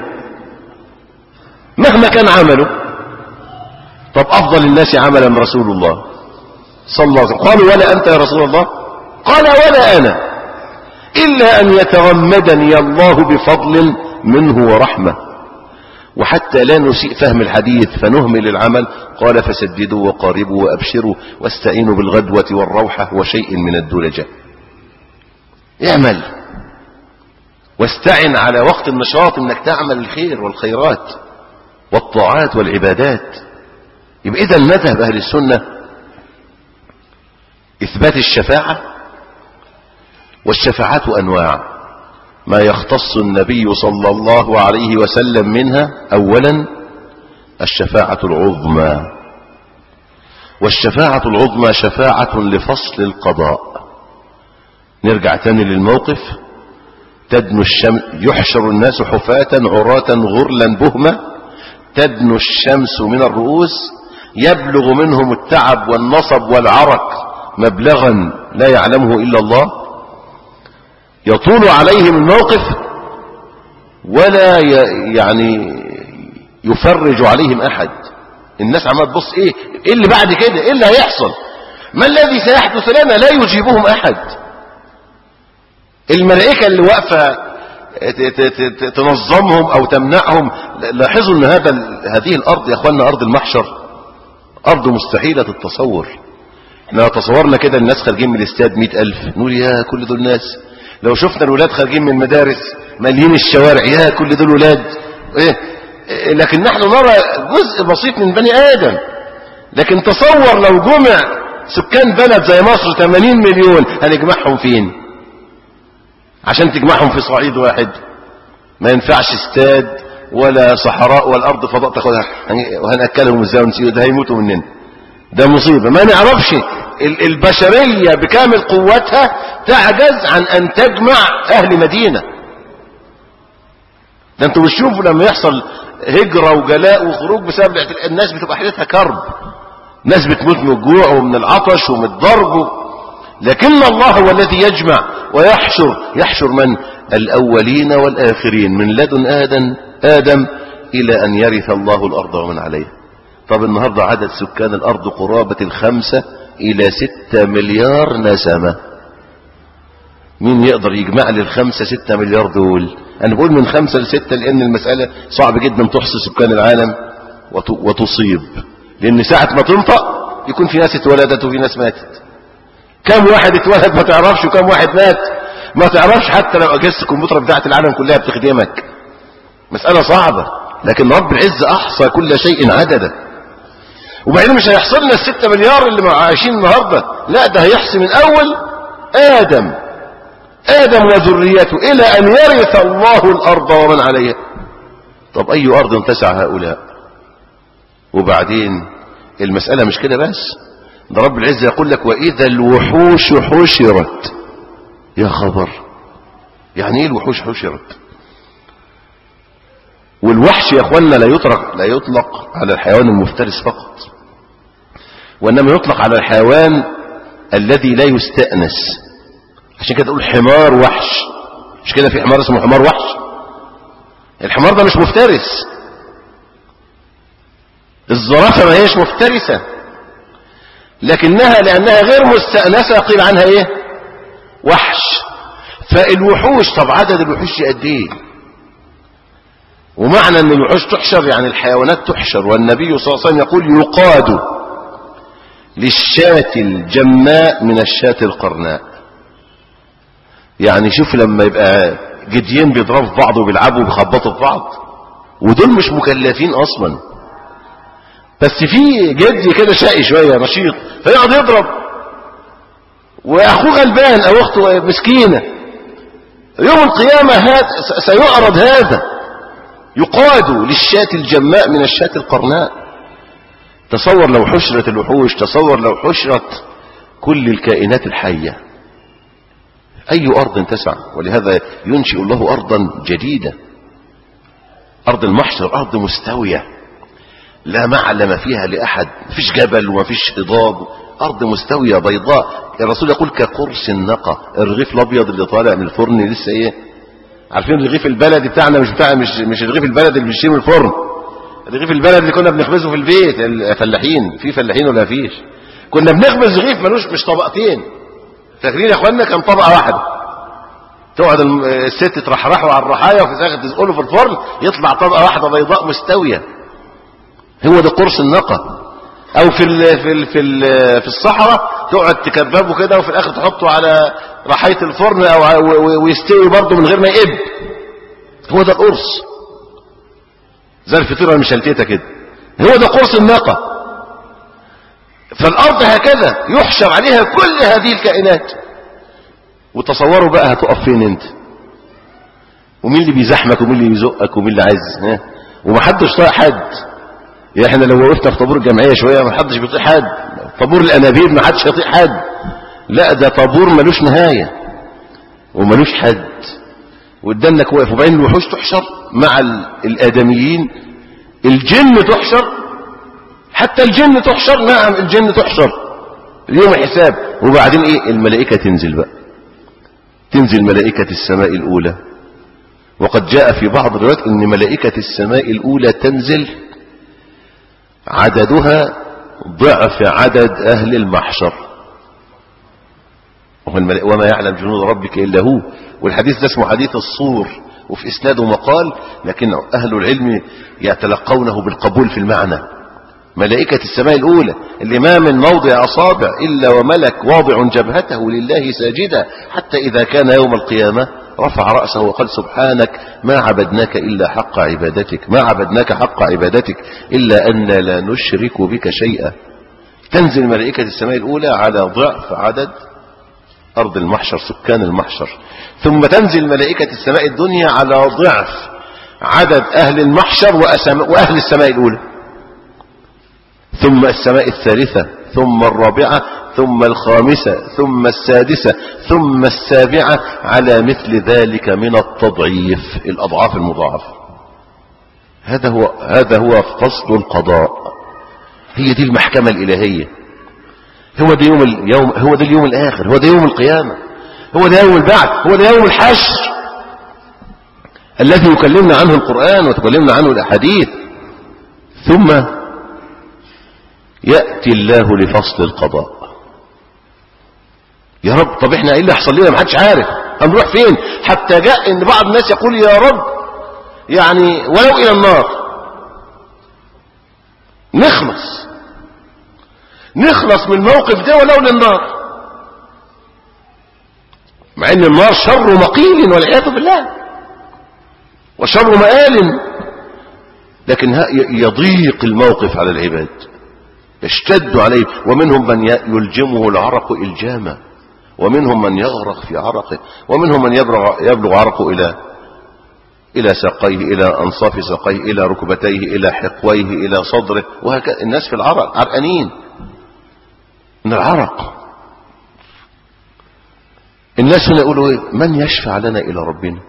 مهما كان عمله طب أفضل الناس عملا رسول الله صلى الله عليه وسلم قالوا ولا أنت يا رسول الله قال ولا أنا إلا أن يتغمدني الله بفضل منه ورحمة وحتى لا نسيء فهم الحديث فنهمل العمل قال فسددوا وقاربوا وأبشروا واستعينوا بالغدوة والروحة وشيء من الدلجة اعمل واستعن على وقت النشاط انك تعمل الخير والخيرات والطاعات والعبادات يبقى اذا مذهب اهل السنة اثبات الشفاعة والشفاعات انواع ما يختص النبي صلى الله عليه وسلم منها اولا الشفاعة العظمى والشفاعة العظمى شفاعة لفصل القضاء نرجع تاني للموقف تدنو الشمس يحشر الناس حفاة عراة غرلا بهمة تدنو الشمس من الرؤوس يبلغ منهم التعب والنصب والعرق مبلغا لا يعلمه إلا الله يطول عليهم الموقف ولا يعني يفرج عليهم أحد الناس عمال تبص إيه إيه اللي بعد كده إيه اللي هيحصل ما الذي سيحدث لنا لا يجيبهم أحد الملائكة اللي واقفة تنظمهم او تمنعهم لاحظوا ان هذا هذه الارض يا اخوانا ارض المحشر ارض مستحيلة التصور احنا لو تصورنا كده الناس خارجين من الاستاد مئة الف نقول يا كل دول ناس لو شفنا الولاد خارجين من المدارس مالين الشوارع يا كل دول ولاد ايه لكن نحن نرى جزء بسيط من بني ادم لكن تصور لو جمع سكان بلد زي مصر 80 مليون هنجمعهم فين عشان تجمعهم في صعيد واحد ما ينفعش استاد ولا صحراء ولا ارض فضاء تاخدها وهنأكلهم ازاي ونسيبه ده هيموتوا مننا ده مصيبة ما نعرفش البشرية بكامل قوتها تعجز عن ان تجمع اهل مدينة ده انتوا بتشوفوا لما يحصل هجرة وجلاء وخروج بسبب الناس بتبقى حالتها كرب ناس بتموت من الجوع ومن العطش ومن الضرب لكن الله هو الذي يجمع ويحشر يحشر من الأولين والآخرين من لدن آدم, آدم إلى أن يرث الله الأرض ومن عليها طب النهاردة عدد سكان الأرض قرابة الخمسة إلى ستة مليار نسمة مين يقدر يجمع لي الخمسة ستة مليار دول أنا بقول من خمسة لستة لأن المسألة صعب جدا تحصي سكان العالم وتصيب لأن ساعة ما تنطق يكون في ناس اتولدت وفي ناس ماتت كم واحد اتولد ما تعرفش وكم واحد مات ما تعرفش حتى لو اجهزه الكمبيوتر بتاعت العالم كلها بتخدمك مسألة صعبة لكن رب العزة احصى كل شيء عددا وبعدين مش هيحصل لنا الستة مليار اللي عايشين النهاردة لا ده هيحصي من اول ادم ادم وذريته الى ان يرث الله الارض ومن عليها طب اي ارض تسع هؤلاء وبعدين المسألة مش كده بس ده رب العزة يقول لك وإذا الوحوش حشرت يا خبر يعني ايه الوحوش حشرت والوحش يا اخوانا لا يطلق لا يطلق على الحيوان المفترس فقط وانما يطلق على الحيوان الذي لا يستأنس عشان كده تقول حمار وحش مش كده في حمار اسمه حمار وحش الحمار ده مش مفترس الزرافه ما هيش مفترسه لكنها لأنها غير مستأنسة قيل عنها ايه وحش فالوحوش طب عدد الوحوش قد ايه ومعنى ان الوحوش تحشر يعني الحيوانات تحشر والنبي صلى الله عليه وسلم يقول يقاد للشاة الجماء من الشاة القرناء يعني شوف لما يبقى جديين بيضربوا في بعض وبيلعبوا وبيخبطوا في بعض ودول مش مكلفين اصلا بس في جدي كده شقي شويه نشيط فيقعد يضرب واخوه غلبان او اخته مسكينه يوم القيامه هذا سيعرض هذا يقاد للشاة الجماء من الشاة القرناء تصور لو حشرت الوحوش تصور لو حشرت كل الكائنات الحية أي أرض تسع ولهذا ينشئ الله أرضا جديدة أرض المحشر أرض مستوية لا معلم فيها لأحد مفيش جبل ومفيش هضاب أرض مستوية بيضاء الرسول يقول كقرص النقى الرغيف الأبيض اللي طالع من الفرن لسه إيه عارفين الرغيف البلدي بتاعنا مش بتاع مش مش الرغيف البلدي اللي بنشتريه من الفرن الرغيف البلدي اللي كنا بنخبزه في البيت الفلاحين في فلاحين ولا فيش كنا بنخبز رغيف ملوش مش طبقتين فاكرين يا اخوانا كان طبقه واحده تقعد الست ترحرحه على الرحايا وفي الاخر تزقله في الفرن يطلع طبقه واحده بيضاء مستويه هو ده قرص النقى او في ال في ال في ال في الصحراء تقعد تكببه كده وفي الاخر تحطه على رحايه الفرن او ويستوي برضه من غير ما يقب هو ده القرص زي الفطيره المشلتته كده هو ده قرص الناقه فالارض هكذا يحشر عليها كل هذه الكائنات وتصوروا بقى هتقف فين انت ومين اللي بيزحمك ومين اللي بيزقك ومين اللي عايز ها ومحدش طايق حد يعني احنا لو وقفنا في طابور الجمعيه شويه ما حدش بيطيق حد طابور الانابيب ما حدش يطيق حد لا ده طابور ملوش نهايه وملوش حد وقدامك واقف وبعدين الوحوش تحشر مع الادميين الجن تحشر حتى الجن تحشر نعم الجن تحشر اليوم الحساب وبعدين ايه الملائكه تنزل بقى تنزل ملائكه السماء الاولى وقد جاء في بعض الروايات ان ملائكه السماء الاولى تنزل عددها ضعف عدد أهل المحشر وما يعلم جنود ربك إلا هو والحديث ده اسمه حديث الصور وفي إسناده مقال لكن أهل العلم يتلقونه بالقبول في المعنى ملائكة السماء الأولى اللي ما من موضع أصابع إلا وملك واضع جبهته لله ساجدا حتى إذا كان يوم القيامة رفع رأسه وقال سبحانك ما عبدناك إلا حق عبادتك ما عبدناك حق عبادتك إلا أن لا نشرك بك شيئا تنزل ملائكة السماء الأولى على ضعف عدد أرض المحشر سكان المحشر ثم تنزل ملائكة السماء الدنيا على ضعف عدد أهل المحشر وأهل السماء الأولى ثم السماء الثالثة ثم الرابعة ثم الخامسة ثم السادسة ثم السابعة على مثل ذلك من التضعيف الأضعاف المضاعفة هذا هو هذا هو فصل القضاء هي دي المحكمة الإلهية هو ده يوم اليوم هو ده اليوم الآخر هو ده يوم القيامة هو ده يوم البعث هو ده يوم الحشر الذي يكلمنا عنه القرآن وتكلمنا عنه الأحاديث ثم يأتي الله لفصل القضاء يا رب طب احنا ايه اللي حصل لنا محدش عارف هنروح فين حتى جاء ان بعض الناس يقول يا رب يعني ولو الى النار نخلص نخلص من الموقف ده ولو للنار مع ان النار شر مقيل والعياذ بالله وشر مآل لكن يضيق الموقف على العباد يشتد عليه ومنهم من يلجمه العرق إلجاما ومنهم من يغرق في عرقه ومنهم من يبلغ, يبلغ عرقه إلى إلى ساقيه إلى أنصاف ساقيه إلى ركبتيه إلى حقويه إلى صدره وهكذا الناس في العرق عرقانين من العرق الناس هنا يقولوا إيه من يشفع لنا إلى ربنا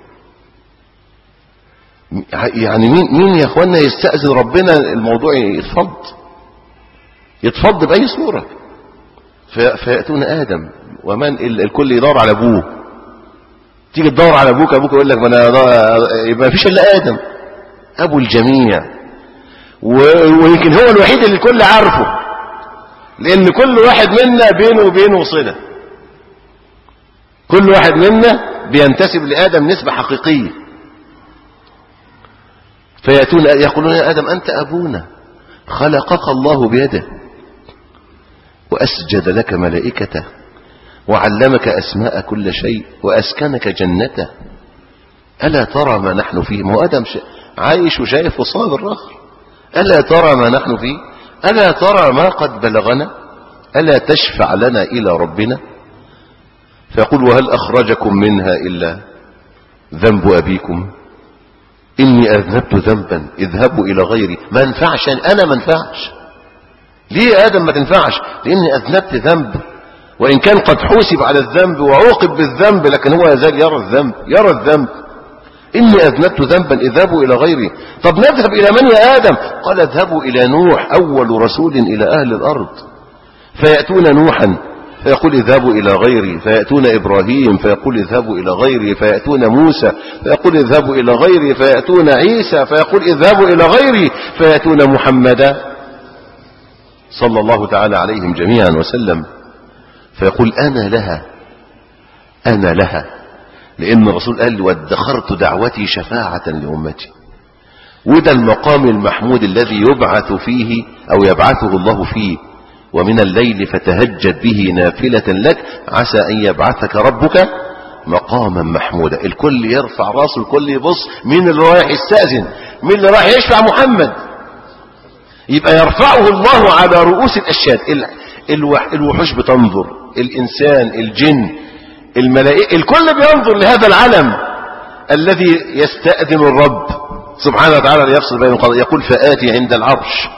يعني مين مين يا اخوانا يستأذن ربنا الموضوع يتفض يتفض بأي صورة فيأتون آدم ومن الكل يدور على أبوه تيجي تدور على أبوك أبوك يقول لك ما أنا ما فيش إلا آدم أبو الجميع ويمكن هو الوحيد اللي الكل عارفه لأن كل واحد منا بينه وبينه صلة كل واحد منا بينتسب لآدم نسبة حقيقية فيأتون يقولون يا آدم أنت أبونا خلقك الله بيده وأسجد لك ملائكته وعلمك أسماء كل شيء وأسكنك جنته ألا ترى ما نحن فيه ما هو آدم عايش وشايف وصابر آخر ألا ترى ما نحن فيه ألا ترى ما قد بلغنا ألا تشفع لنا إلى ربنا فيقول وهل أخرجكم منها إلا ذنب أبيكم إني أذنبت ذنبا اذهبوا إلى غيري ما ينفعش أنا ما ينفعش ليه يا آدم ما تنفعش لأني أذنبت ذنب وإن كان قد حوسب على الذنب وعوقب بالذنب لكن هو يزال يرى الذنب يرى الذنب إني أذنبت ذنبا اذهبوا إلى غيري طب نذهب إلى من يا آدم قال اذهبوا إلى نوح أول رسول إلى أهل الأرض فيأتون نوحا فيقول اذهبوا إلى غيري فيأتون إبراهيم فيقول اذهبوا إلى غيري فيأتون موسى فيقول اذهبوا إلى غيري فيأتون عيسى فيقول اذهبوا إلى غيري فيأتون محمدا صلى الله تعالى عليهم جميعا وسلم فيقول أنا لها أنا لها لأن الرسول قال وادخرت دعوتي شفاعة لأمتي وده المقام المحمود الذي يبعث فيه أو يبعثه الله فيه ومن الليل فتهجد به نافلة لك عسى أن يبعثك ربك مقاما محمودا الكل يرفع راسه الكل يبص مين اللي رايح يستأذن مين اللي رايح يشفع محمد يبقى يرفعه الله على رؤوس الأشياء الوحوش بتنظر الإنسان الجن الملائكة الكل بينظر لهذا العلم الذي يستأذن الرب سبحانه وتعالى ليفصل بين القضاء يقول فآتي عند العرش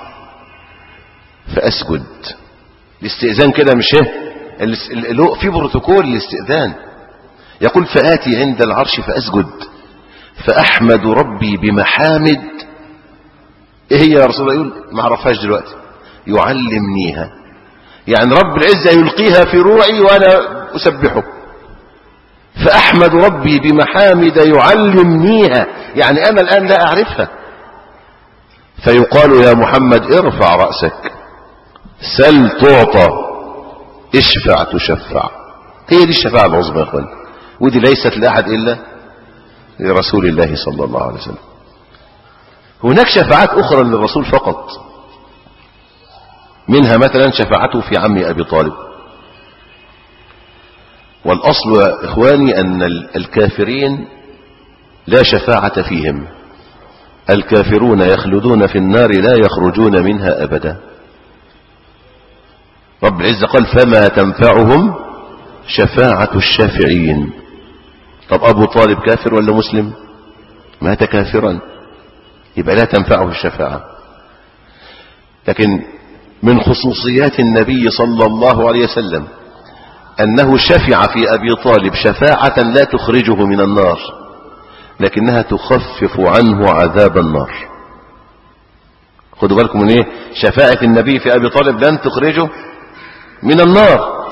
فأسجد الاستئذان كده مش ايه في بروتوكول الاستئذان يقول فآتي عند العرش فأسجد فأحمد ربي بمحامد ايه هي يا رسول الله يقول ما اعرفهاش دلوقتي يعلمنيها يعني رب العزة يلقيها في روعي وأنا أسبحه فأحمد ربي بمحامد يعلمنيها يعني أنا الآن لا أعرفها فيقال يا محمد ارفع رأسك سل تعطى اشفع تشفع هي دي الشفاعة العظمى يا اخوان ودي ليست لأحد إلا لرسول الله صلى الله عليه وسلم هناك شفاعات أخرى للرسول فقط منها مثلا شفاعته في عم أبي طالب والأصل يا إخواني أن الكافرين لا شفاعة فيهم الكافرون يخلدون في النار لا يخرجون منها أبدا رب العزة قال فما تنفعهم شفاعة الشافعين طب أبو طالب كافر ولا مسلم مات كافرا يبقى لا تنفعه الشفاعة لكن من خصوصيات النبي صلى الله عليه وسلم أنه شفع في أبي طالب شفاعة لا تخرجه من النار لكنها تخفف عنه عذاب النار خدوا بالكم من ايه شفاعة النبي في أبي طالب لن تخرجه من النار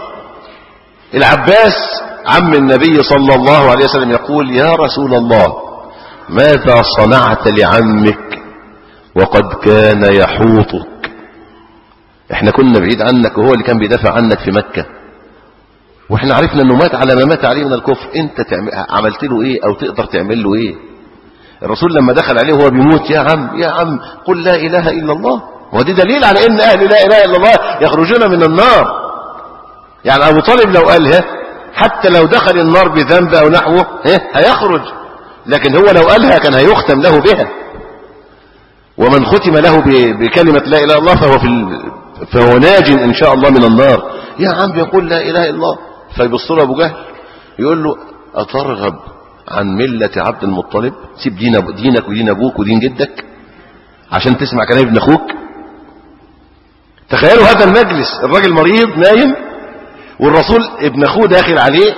العباس عم النبي صلى الله عليه وسلم يقول يا رسول الله ماذا صنعت لعمك وقد كان يحوطك احنا كنا بعيد عنك وهو اللي كان بيدافع عنك في مكة واحنا عرفنا انه مات على ما مات عليه من الكفر انت تعمل عملت له ايه او تقدر تعمل له ايه الرسول لما دخل عليه وهو بيموت يا عم يا عم قل لا اله الا الله ودي دليل على ان اهل لا اله الا الله يخرجون من النار يعني ابو طالب لو قالها حتى لو دخل النار بذنب او نحوه هيخرج لكن هو لو قالها كان هيختم له بها ومن ختم له بكلمة لا إله إلا الله فهو, في فهو ناج إن شاء الله من النار يا عم يقول لا إله إلا الله فيبص له أبو جهل يقول له أترغب عن ملة عبد المطلب سيب دين دينك ودين أبوك ودين جدك عشان تسمع كلام ابن أخوك تخيلوا هذا المجلس الراجل مريض نايم والرسول ابن أخوه داخل عليه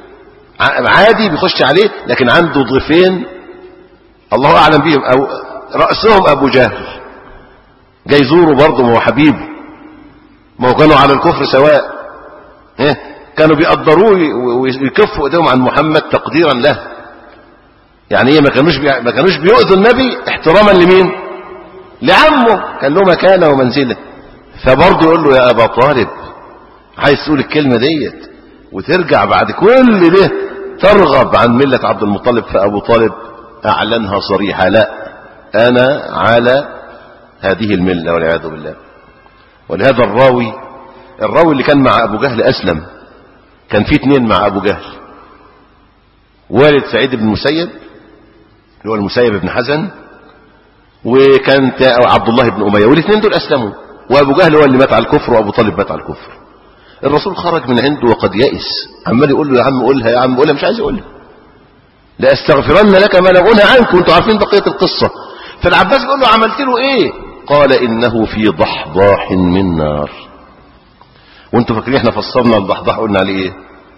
عادي بيخش عليه لكن عنده ضيفين الله أعلم بهم أو رأسهم أبو جهل جاي يزوره برضه ما هو حبيبه ما هو كانوا على الكفر سواء إيه؟ كانوا بيقدروه ويكفوا ايديهم عن محمد تقديرا له يعني ايه ما كانوش بي... ما كانوش بيؤذوا النبي احتراما لمين لعمه كان له مكانه ومنزله فبرضه يقول له يا ابا طالب عايز تقول الكلمه ديت وترجع بعد كل ده ترغب عن مله عبد المطلب فابو طالب اعلنها صريحه لا أنا على هذه الملة والعياذ بالله ولهذا الراوي الراوي اللي كان مع أبو جهل أسلم كان في اتنين مع أبو جهل والد سعيد بن المسيب اللي هو المسيب بن حزن وكان عبد الله بن أمية والاثنين دول أسلموا وأبو جهل هو اللي مات على الكفر وأبو طالب مات على الكفر الرسول خرج من عنده وقد يئس عمال يقول له يا عم قولها يا عم قولها مش عايز يقولها لا استغفرن لك ما لم أنهى عنك وانتوا عارفين بقية القصة فالعباس بيقول له عملت له ايه قال انه في ضحضاح من نار وانتوا فاكرين احنا فسرنا الضحضاح قلنا عليه ايه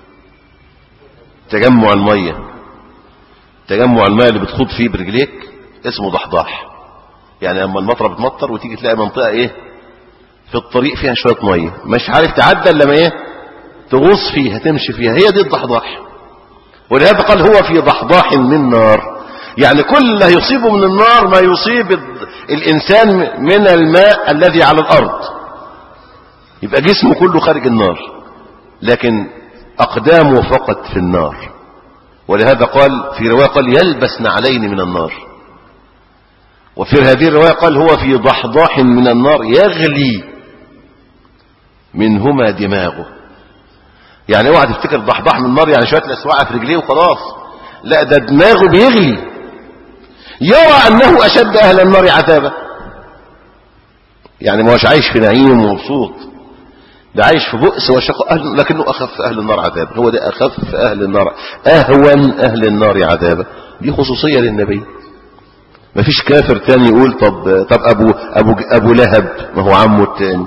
تجمع المية تجمع المية اللي بتخوض فيه برجليك اسمه ضحضاح يعني لما المطره بتمطر وتيجي تلاقي منطقة ايه في الطريق فيها شوية مية مش عارف تعدى لما ايه تغوص فيها تمشي فيها هي دي الضحضاح ولهذا قال هو في ضحضاح من نار يعني كل اللي يصيبه من النار ما يصيب الإنسان من الماء الذي على الأرض يبقى جسمه كله خارج النار لكن أقدامه فقط في النار ولهذا قال في رواية قال يلبس نعلين من النار وفي هذه الرواية قال هو في ضحضاح من النار يغلي منهما دماغه يعني اوعى تفتكر ضحضاح من النار يعني شويه الاسواع في رجليه وخلاص لا ده دماغه بيغلي يرى انه اشد اهل النار عذابا يعني ما هوش عايش في نعيم ومبسوط ده عايش في بؤس وشقاء لكنه اخف اهل النار عذابا هو ده اخف اهل النار اهون اهل النار عذابا دي خصوصيه للنبي ما فيش كافر تاني يقول طب طب ابو ابو ابو لهب ما هو عمه التاني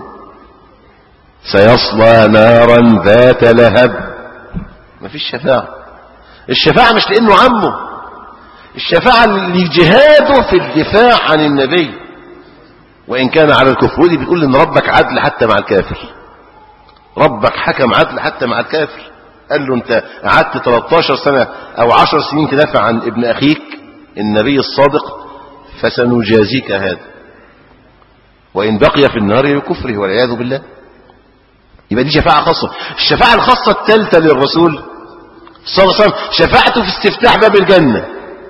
سيصلى نارا ذات لهب ما فيش شفاعة الشفاعة مش لأنه عمه الشفاعة لجهاده في الدفاع عن النبي وإن كان على الكفر ودي بتقول إن ربك عدل حتى مع الكافر ربك حكم عدل حتى مع الكافر قال له أنت قعدت 13 سنة أو 10 سنين تدافع عن ابن أخيك النبي الصادق فسنجازيك هذا وإن بقي في النار بكفره والعياذ بالله يبقى دي شفاعة خاصة الشفاعة الخاصة الثالثة للرسول صلى الله عليه وسلم شفاعته في استفتاح باب الجنة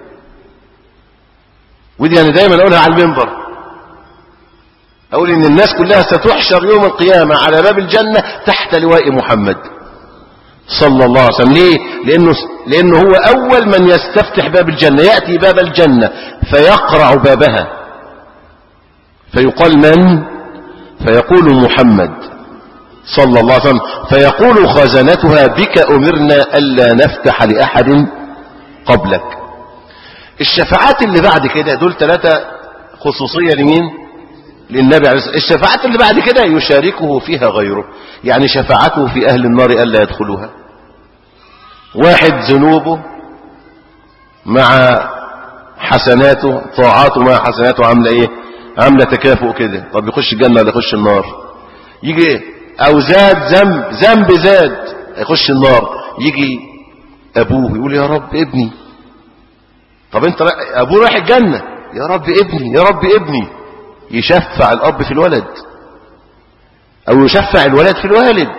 ودي أنا دايما أقولها على المنبر أقول إن الناس كلها ستحشر يوم القيامة على باب الجنة تحت لواء محمد صلى الله عليه وسلم ليه لأنه, لأنه هو أول من يستفتح باب الجنة يأتي باب الجنة فيقرع بابها فيقال من فيقول محمد صلى الله عليه وسلم فيقول خزنتها بك أمرنا ألا نفتح لأحد قبلك الشفاعات اللي بعد كده دول ثلاثة خصوصية لمين للنبي عليه الصلاة الشفاعات اللي بعد كده يشاركه فيها غيره يعني شفاعته في أهل النار ألا يدخلوها واحد ذنوبه مع حسناته طاعاته مع حسناته عاملة ايه عاملة تكافؤ كده طب يخش الجنة ولا يخش النار يجي ايه او زاد ذنب ذنب زاد يخش النار يجي ابوه يقول يا رب ابني طب انت ابوه رايح الجنة يا رب ابني يا رب ابني يشفع الاب في الولد او يشفع الولد في الوالد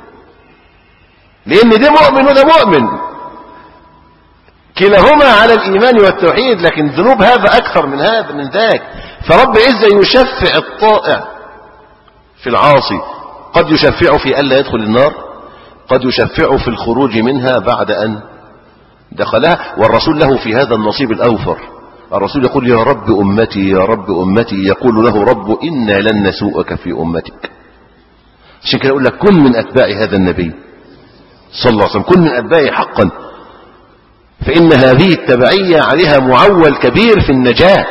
لان ده مؤمن وده مؤمن كلاهما على الايمان والتوحيد لكن ذنوب هذا اكثر من هذا من ذاك فرب عزه يشفع الطائع في العاصي قد يشفعه في ألا يدخل النار قد يشفعه في الخروج منها بعد أن دخلها والرسول له في هذا النصيب الأوفر الرسول يقول يا رب أمتي يا رب أمتي يقول له رب إنا لن نسوءك في أمتك عشان كده أقول لك كن من أتباع هذا النبي صلى الله عليه وسلم كن من أتباعه حقا فإن هذه التبعية عليها معول كبير في النجاة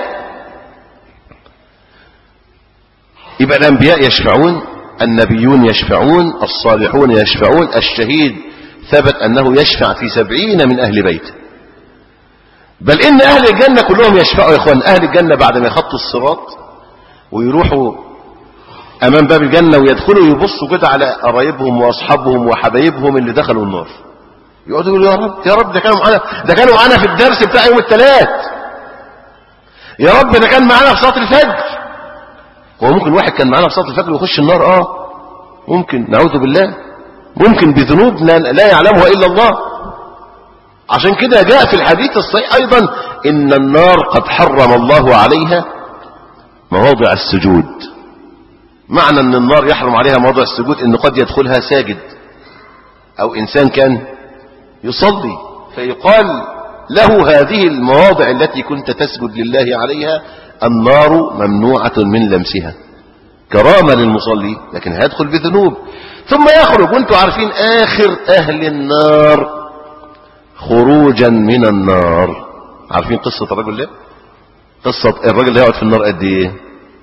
يبقى الأنبياء يشفعون النبيون يشفعون الصالحون يشفعون الشهيد ثبت أنه يشفع في سبعين من أهل بيته بل إن أهل الجنة كلهم يشفعوا يا إخوان أهل الجنة بعد ما يخطوا الصراط ويروحوا أمام باب الجنة ويدخلوا يبصوا كده على قرايبهم وأصحابهم وحبايبهم اللي دخلوا النار يقعدوا يقولوا يا رب يا رب ده كانوا معانا ده كانوا معانا في الدرس بتاع يوم الثلاث يا رب ده كان معانا في صلاة الفجر هو ممكن واحد كان معانا في صلاة الفجر ويخش النار اه ممكن نعوذ بالله ممكن بذنوب لا يعلمها إلا الله عشان كده جاء في الحديث الصحيح أيضا إن النار قد حرم الله عليها مواضع السجود معنى أن النار يحرم عليها مواضع السجود أنه قد يدخلها ساجد أو إنسان كان يصلي فيقال له هذه المواضع التي كنت تسجد لله عليها النار ممنوعة من لمسها كرامة للمصلي لكن هيدخل بذنوب ثم يخرج وانتم عارفين آخر أهل النار خروجا من النار عارفين قصة الرجل ده قصة الرجل اللي هيقعد في النار قد ايه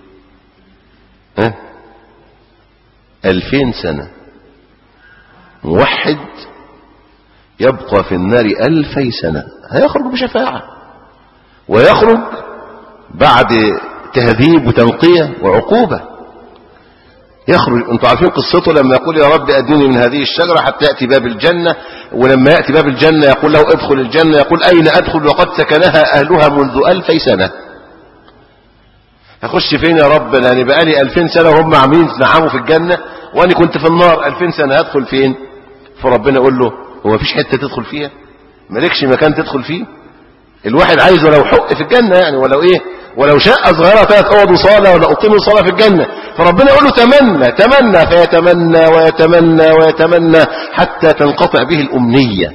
ها ألفين سنة موحد يبقى في النار ألفي سنة هيخرج بشفاعة ويخرج بعد تهذيب وتنقية وعقوبة يخرج انتوا عارفين قصته لما يقول يا رب أدني من هذه الشجرة حتى يأتي باب الجنة ولما يأتي باب الجنة يقول له ادخل الجنة يقول أين أدخل وقد سكنها أهلها منذ ألفي سنة هخش فين يا رب لأني بقالي ألفين سنة وهم عاملين يتنعموا في الجنة وأنا كنت في النار ألفين سنة هدخل فين فربنا يقول له هو مفيش حتة تدخل فيها مالكش مكان تدخل فيه الواحد عايز ولو حق في الجنة يعني ولو ايه ولو شقة صغيرة ثلاث اوض وصالة ولا اوضتين وصالة في الجنة فربنا يقول له تمنى تمنى فيتمنى ويتمنى ويتمنى حتى تنقطع به الأمنية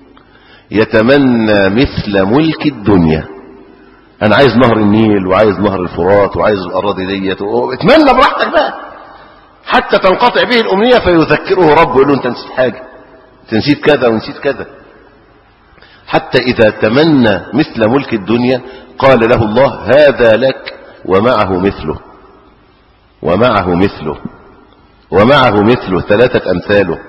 يتمنى مثل ملك الدنيا انا عايز نهر النيل وعايز نهر الفرات وعايز الاراضي ديت اتمنى براحتك بقى حتى تنقطع به الامنيه فيذكره ربه يقول له انت نسيت حاجه انت نسيت كذا ونسيت كذا حتى اذا تمنى مثل ملك الدنيا قال له الله هذا لك ومعه مثله ومعه مثله ومعه مثله ثلاثه امثاله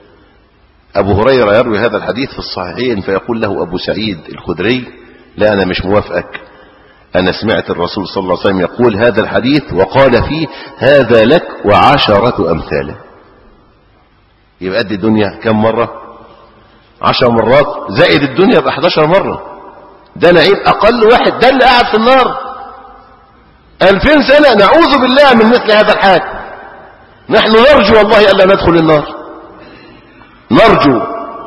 ابو هريره يروي هذا الحديث في الصحيحين فيقول له ابو سعيد الخدري لا انا مش موافقك أنا سمعت الرسول صلى الله عليه وسلم يقول هذا الحديث وقال فيه هذا لك وعشرة أمثاله يبقى قد الدنيا كم مرة عشر مرات زائد الدنيا ب 11 مرة ده نعيم أقل واحد ده اللي قاعد في النار ألفين سنة نعوذ بالله من مثل هذا الحال نحن نرجو والله ألا ندخل النار نرجو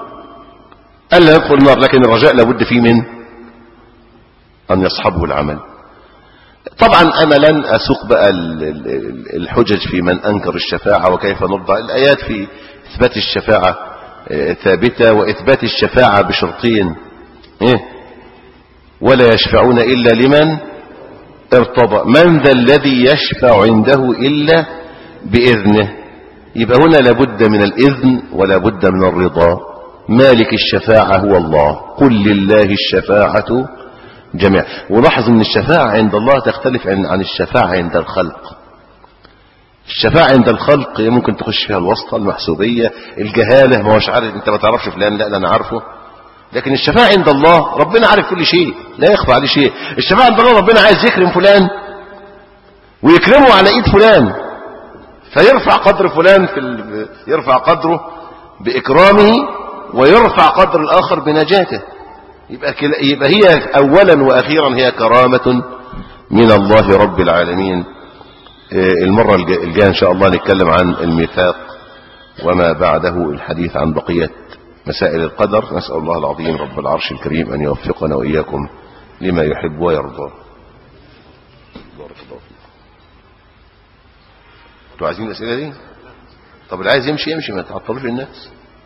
ألا ندخل النار لكن الرجاء لابد فيه منه أن يصحبه العمل طبعا أنا لن أسوق بقى الحجج في من أنكر الشفاعة وكيف نرضى الآيات في إثبات الشفاعة ثابتة وإثبات الشفاعة بشرطين إيه؟ ولا يشفعون إلا لمن ارتضى من ذا الذي يشفع عنده إلا بإذنه يبقى هنا لابد من الإذن ولا بد من الرضا مالك الشفاعة هو الله قل لله الشفاعة جميعا ولاحظ ان الشفاعة عند الله تختلف عن عن الشفاعة عند الخلق الشفاعة عند الخلق ممكن تخش فيها الواسطة المحسوبية الجهالة ما هوش عارف انت ما تعرفش فلان لا انا عارفه لكن الشفاعة عند الله ربنا عارف كل شيء لا يخفى عليه شيء الشفاعة عند الله ربنا عايز يكرم فلان ويكرمه على ايد فلان فيرفع قدر فلان في ال... يرفع قدره بإكرامه ويرفع قدر الآخر بنجاته يبقى, كلا يبقى هي أولا وأخيرا هي كرامة من الله رب العالمين المرة الجاية إن شاء الله نتكلم عن الميثاق وما بعده الحديث عن بقية مسائل القدر نسأل الله العظيم رب العرش الكريم أن يوفقنا وإياكم لما يحب ويرضى بارك الله فيك انتوا عايزين الأسئلة دي طب اللي عايز يمشي يمشي ما تعطلوش الناس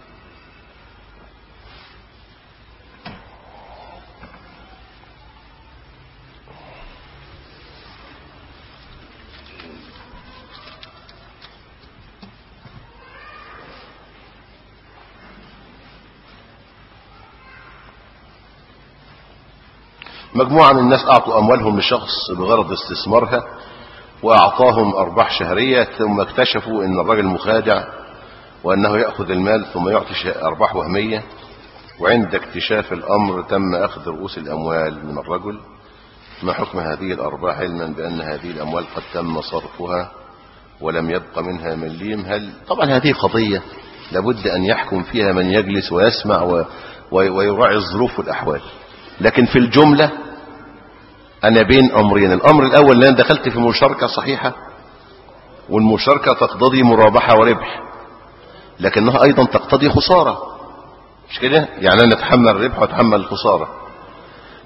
مجموعة من الناس أعطوا أموالهم لشخص بغرض استثمارها وأعطاهم أرباح شهرية ثم اكتشفوا أن الرجل مخادع وأنه يأخذ المال ثم يعطي أرباح وهمية وعند اكتشاف الأمر تم أخذ رؤوس الأموال من الرجل ما حكم هذه الأرباح علما بأن هذه الأموال قد تم صرفها ولم يبق منها مليم هل طبعا هذه قضية لابد أن يحكم فيها من يجلس ويسمع و... ويراعي الظروف والأحوال لكن في الجملة أنا بين أمرين الأمر الأول أن أنا دخلت في مشاركة صحيحة والمشاركة تقتضي مرابحة وربح لكنها أيضا تقتضي خسارة مش كده يعني أنا أتحمل الربح وأتحمل الخسارة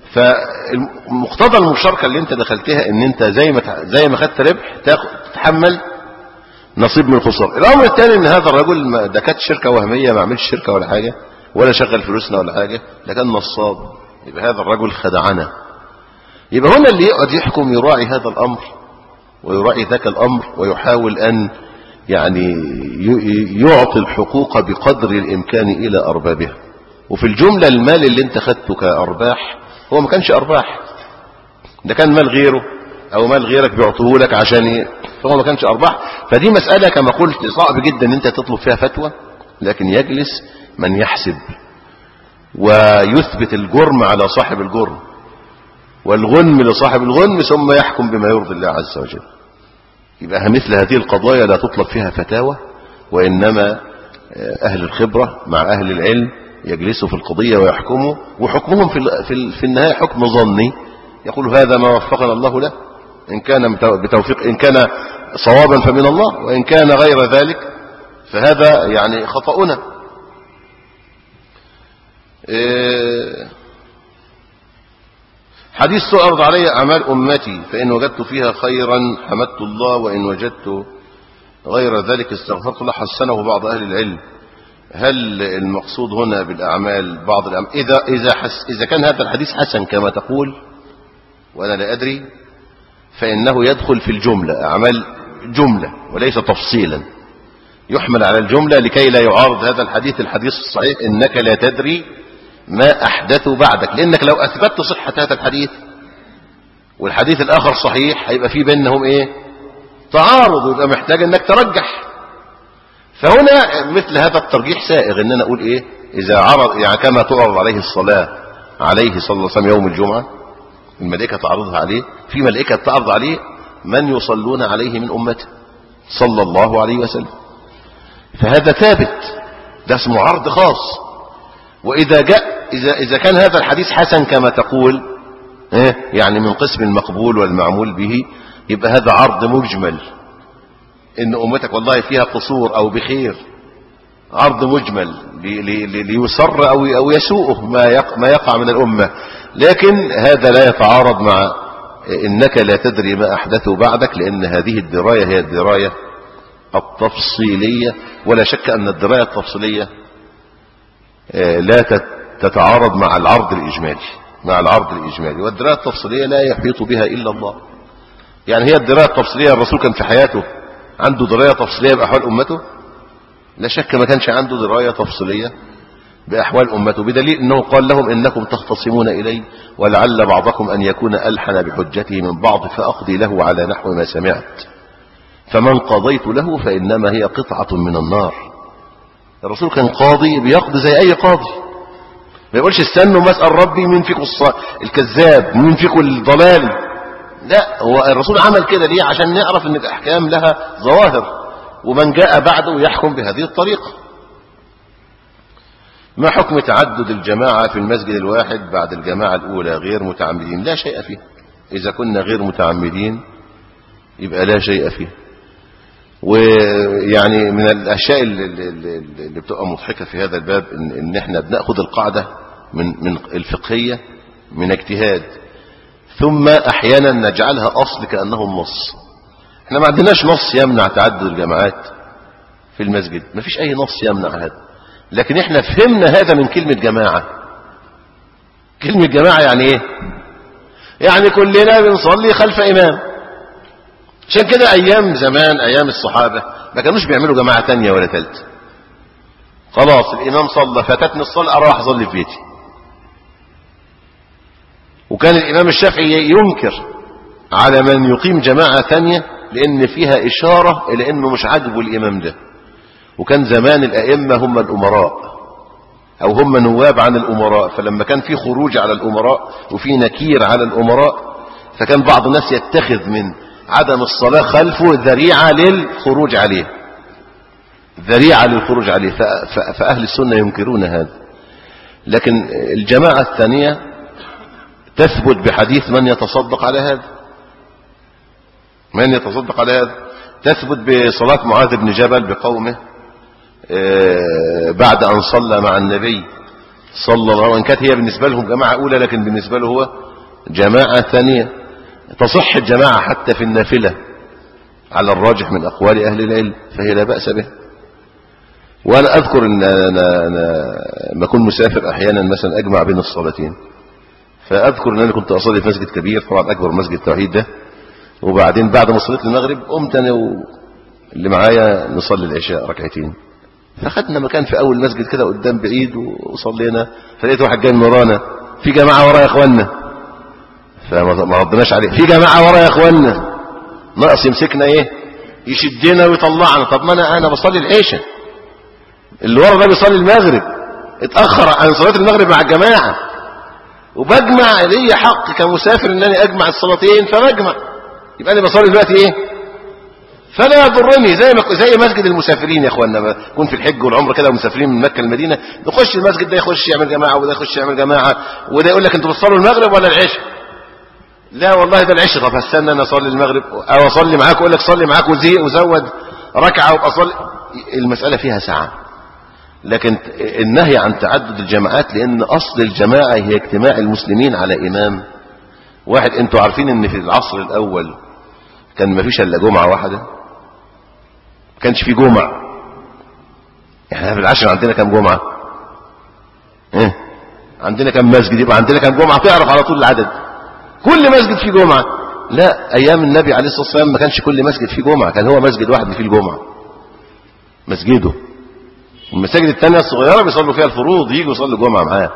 فمقتضى المشاركة اللي انت دخلتها ان انت زي ما زي ما خدت ربح تتحمل نصيب من الخسارة الامر الثاني ان هذا الرجل ده كانت شركة وهمية ما عملش شركة ولا حاجة ولا شغل فلوسنا ولا حاجة ده كان نصاب يبقى هذا الرجل خدعنا يبقى هنا اللي يقعد يحكم يراعي هذا الامر ويراعي ذاك الامر ويحاول ان يعني يعطي الحقوق بقدر الامكان الى اربابها وفي الجملة المال اللي انت خدته كارباح هو ما كانش ارباح ده كان مال غيره او مال غيرك بيعطوه لك عشان ايه فهو ما كانش ارباح فدي مسألة كما قلت صعب جدا ان انت تطلب فيها فتوى لكن يجلس من يحسب ويثبت الجرم على صاحب الجرم والغنم لصاحب الغنم ثم يحكم بما يرضي الله عز وجل يبقى مثل هذه القضايا لا تطلب فيها فتاوى وإنما أهل الخبرة مع أهل العلم يجلسوا في القضية ويحكموا وحكمهم في في النهاية حكم ظني يقول هذا ما وفقنا الله له إن كان بتوفيق إن كان صوابا فمن الله وإن كان غير ذلك فهذا يعني خطأنا حديث تعرض علي أعمال أمتي فإن وجدت فيها خيرا حمدت الله وإن وجدت غير ذلك استغفرت الله حسنه بعض أهل العلم هل المقصود هنا بالأعمال بعض الأعمال إذا, إذا, حس إذا كان هذا الحديث حسن كما تقول وأنا لا أدري فإنه يدخل في الجملة أعمال جملة وليس تفصيلا يحمل على الجملة لكي لا يعارض هذا الحديث الحديث الصحيح إنك لا تدري ما أحدث بعدك لأنك لو أثبتت صحة هذا الحديث والحديث الآخر صحيح هيبقى في بينهم إيه تعارض ويبقى محتاج أنك ترجح فهنا مثل هذا الترجيح سائغ أن أنا أقول إيه إذا عرض يعني كما تعرض عليه الصلاة عليه صلى الله عليه وسلم يوم الجمعة الملائكة تعرضها عليه في ملائكة تعرض عليه من يصلون عليه من أمته صلى الله عليه وسلم فهذا ثابت ده اسمه عرض خاص وإذا جاء إذا, إذا كان هذا الحديث حسن كما تقول يعني من قسم المقبول والمعمول به يبقى هذا عرض مجمل إن أمتك والله فيها قصور أو بخير عرض مجمل ليسر أو أو يسوءه ما ما يقع من الأمة لكن هذا لا يتعارض مع إنك لا تدري ما أحدثه بعدك لأن هذه الدراية هي الدراية التفصيلية ولا شك أن الدراية التفصيلية لا تتعارض مع العرض الإجمالي مع العرض الإجمالي والدراية التفصيلية لا يحيط بها إلا الله يعني هي الدراية التفصيلية الرسول كان في حياته عنده دراية تفصيلية بأحوال أمته لا شك ما كانش عنده دراية تفصيلية بأحوال أمته بدليل أنه قال لهم إنكم تختصمون إلي ولعل بعضكم أن يكون ألحن بحجته من بعض فأقضي له على نحو ما سمعت فمن قضيت له فإنما هي قطعة من النار الرسول كان قاضي بيقضي زي أي قاضي ما يقولش استنوا ما اسال ربي مين فيكم الكذاب مين فيكم الضلال لا هو الرسول عمل كده ليه عشان نعرف ان الاحكام لها ظواهر ومن جاء بعده يحكم بهذه الطريقة ما حكم تعدد الجماعة في المسجد الواحد بعد الجماعة الأولى غير متعمدين لا شيء فيه إذا كنا غير متعمدين يبقى لا شيء فيه ويعني من الأشياء اللي, اللي بتبقى مضحكة في هذا الباب إن, إن إحنا بنأخذ القاعدة من, من الفقهية من اجتهاد ثم أحيانا نجعلها أصل كأنه النص احنا ما عندناش نص يمنع تعدد الجماعات في المسجد ما فيش أي نص يمنع هذا لكن احنا فهمنا هذا من كلمة جماعة كلمة جماعة يعني ايه يعني كلنا بنصلي خلف إمام عشان كده أيام زمان أيام الصحابة ما كانوش بيعملوا جماعة تانية ولا تالتة خلاص الإمام صلى فاتتني الصلاة أروح أصلي في بيتي وكان الإمام الشافعي ينكر على من يقيم جماعة ثانية لأن فيها إشارة إلى أنه مش عاجبه الإمام ده وكان زمان الأئمة هم الأمراء أو هم نواب عن الأمراء فلما كان في خروج على الأمراء وفي نكير على الأمراء فكان بعض الناس يتخذ من عدم الصلاة خلفه ذريعة للخروج عليه ذريعة للخروج عليه فأهل السنة ينكرون هذا لكن الجماعة الثانية تثبت بحديث من يتصدق على هذا من يتصدق على هذا تثبت بصلاة معاذ بن جبل بقومه بعد أن صلى مع النبي صلى الله وإن كانت هي بالنسبة لهم جماعة أولى لكن بالنسبة له هو جماعة ثانية تصح الجماعة حتى في النافلة على الراجح من أقوال أهل العلم فهي لا بأس به وأنا أذكر أن أنا, أنا ما أكون مسافر أحيانا مثلا أجمع بين الصلاتين فأذكر أن أنا كنت أصلي في مسجد كبير طبعا أكبر مسجد التوحيد ده وبعدين بعد ما صليت المغرب قمت أنا واللي معايا نصلي العشاء ركعتين فخدنا مكان في أول مسجد كده قدام بعيد وصلينا فلقيت واحد جاي من ورانا في جماعة ورا يا إخواننا فما ردناش عليه في جماعة ورا يا إخواننا ناقص يمسكنا إيه يشدنا ويطلعنا طب ما أنا أنا بصلي العشاء اللي ورا ده بيصلي المغرب اتأخر عن صلاة المغرب مع الجماعة وبجمع لي حق كمسافر انني اجمع الصلاتين فبجمع يبقى انا بصلي دلوقتي ايه فلا يضرني زي ما زي مسجد المسافرين يا اخوانا نكون في الحج والعمره كده ومسافرين من مكه للمدينه نخش المسجد ده يخش يعمل جماعه وده يخش يعمل جماعه وده يقول لك انتوا بتصلوا المغرب ولا العشاء لا والله ده العشاء طب هستنى انا اصلي المغرب او اصلي معاك اقول لك صلي معاك وزيق وزود ركعه وابقى اصلي المساله فيها ساعه لكن النهي عن تعدد الجماعات لان اصل الجماعه هي اجتماع المسلمين على امام واحد انتوا عارفين ان في العصر الاول كان ما فيش الا جمعه واحده ما كانش في جمعه احنا في العشر عندنا كام جمعه ايه عندنا كام مسجد يبقى عندنا كام جمعه تعرف على طول العدد كل مسجد فيه جمعه لا ايام النبي عليه الصلاه والسلام ما كانش كل مسجد فيه جمعه كان هو مسجد واحد اللي فيه الجمعه مسجده المساجد التانية الصغيرة بيصلوا فيها الفروض يجوا يصلوا جمعة معاه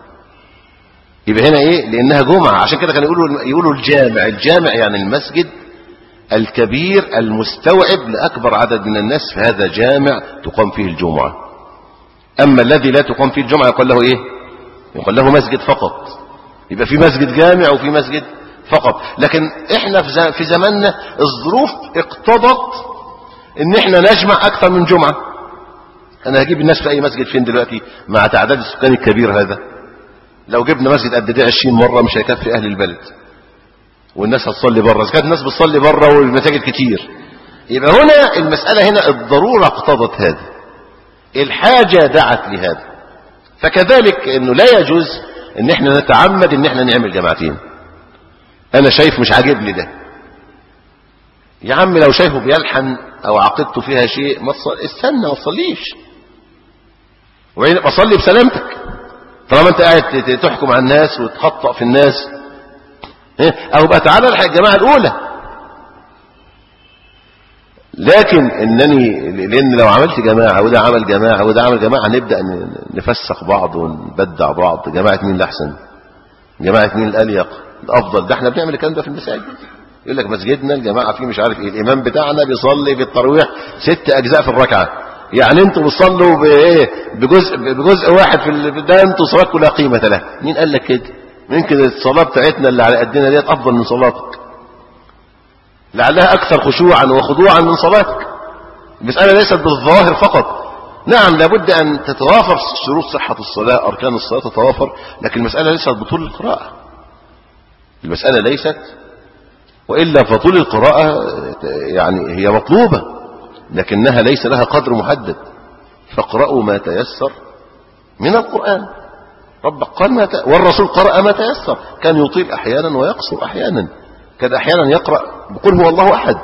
يبقى هنا ايه لانها جمعة عشان كده كانوا يقولوا يقولوا الجامع الجامع يعني المسجد الكبير المستوعب لأكبر عدد من الناس فهذا جامع تقام فيه الجمعة أما الذي لا تقام فيه الجمعة يقول له ايه يقول له مسجد فقط يبقى في مسجد جامع وفي مسجد فقط لكن احنا في زماننا الظروف اقتضت ان احنا نجمع اكثر من جمعه انا هجيب الناس في اي مسجد فين دلوقتي مع تعداد السكان الكبير هذا لو جبنا مسجد قد ده 20 مره مش هيكفي اهل البلد والناس هتصلي بره اذا كانت الناس بتصلي بره والمساجد كتير يبقى هنا المساله هنا الضروره اقتضت هذا الحاجه دعت لهذا فكذلك انه لا يجوز ان احنا نتعمد ان احنا نعمل جماعتين انا شايف مش عاجبني ده يا عم لو شايفه بيلحن او عقيدته فيها شيء ما تصل... استنى ما تصليش وبعدين بصلي بسلامتك طالما انت قاعد تحكم على الناس وتخطأ في الناس او بقى تعالى الحق الجماعه الاولى لكن انني لان لو عملت جماعه وده عمل جماعه وده عمل جماعه نبدا نفسخ بعض ونبدع بعض جماعه مين الاحسن جماعه مين الاليق الافضل ده احنا بنعمل الكلام ده في المساجد يقول لك مسجدنا الجماعه فيه مش عارف ايه الامام بتاعنا بيصلي بالتراويح ست اجزاء في الركعه يعني انتوا بتصلوا بايه بجزء بجزء واحد في ده انتوا صلاتكم لا قيمه لها مين قال لك كده يمكن الصلاه بتاعتنا اللي على قدنا ديت افضل من صلاتك لعلها اكثر خشوعا وخضوعا من صلاتك المساله ليست بالظاهر فقط نعم لابد ان تتوافر شروط صحه الصلاه اركان الصلاه تتوافر لكن المساله ليست بطول القراءه المساله ليست وإلا فطول القراءة يعني هي مطلوبة لكنها ليس لها قدر محدد فاقرأوا ما تيسر من القرآن ربك قال ما ت... والرسول قرأ ما تيسر كان يطيل أحيانا ويقصر أحيانا كان أحيانا يقرأ بقول هو الله أحد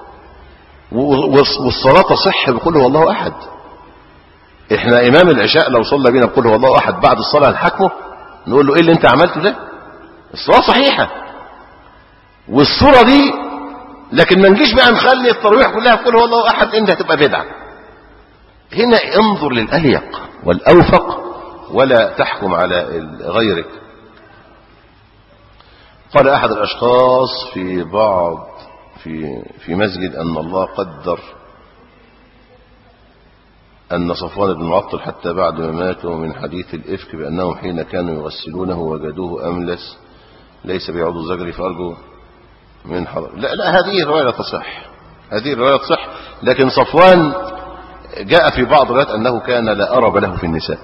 والصلاة تصح بقول هو الله أحد احنا إمام العشاء لو صلى بينا بقول هو الله أحد بعد الصلاة نحكمه نقول له إيه اللي أنت عملته ده الصلاة صحيحة والصورة دي لكن ما نجيش بقى نخلي التراويح كلها في كل هو الله احد انت هتبقى بدعه هنا انظر للاليق والاوفق ولا تحكم على غيرك قال احد الاشخاص في بعض في في مسجد ان الله قدر أن صفوان بن معطل حتى بعد ما ماتوا من حديث الإفك بأنهم حين كانوا يغسلونه وجدوه أملس ليس بعضو الزجر فأرجو من حضر لا لا هذه الرواية لا تصح هذه الرواية تصح لكن صفوان جاء في بعض الروايات أنه كان لا أرب له في النساء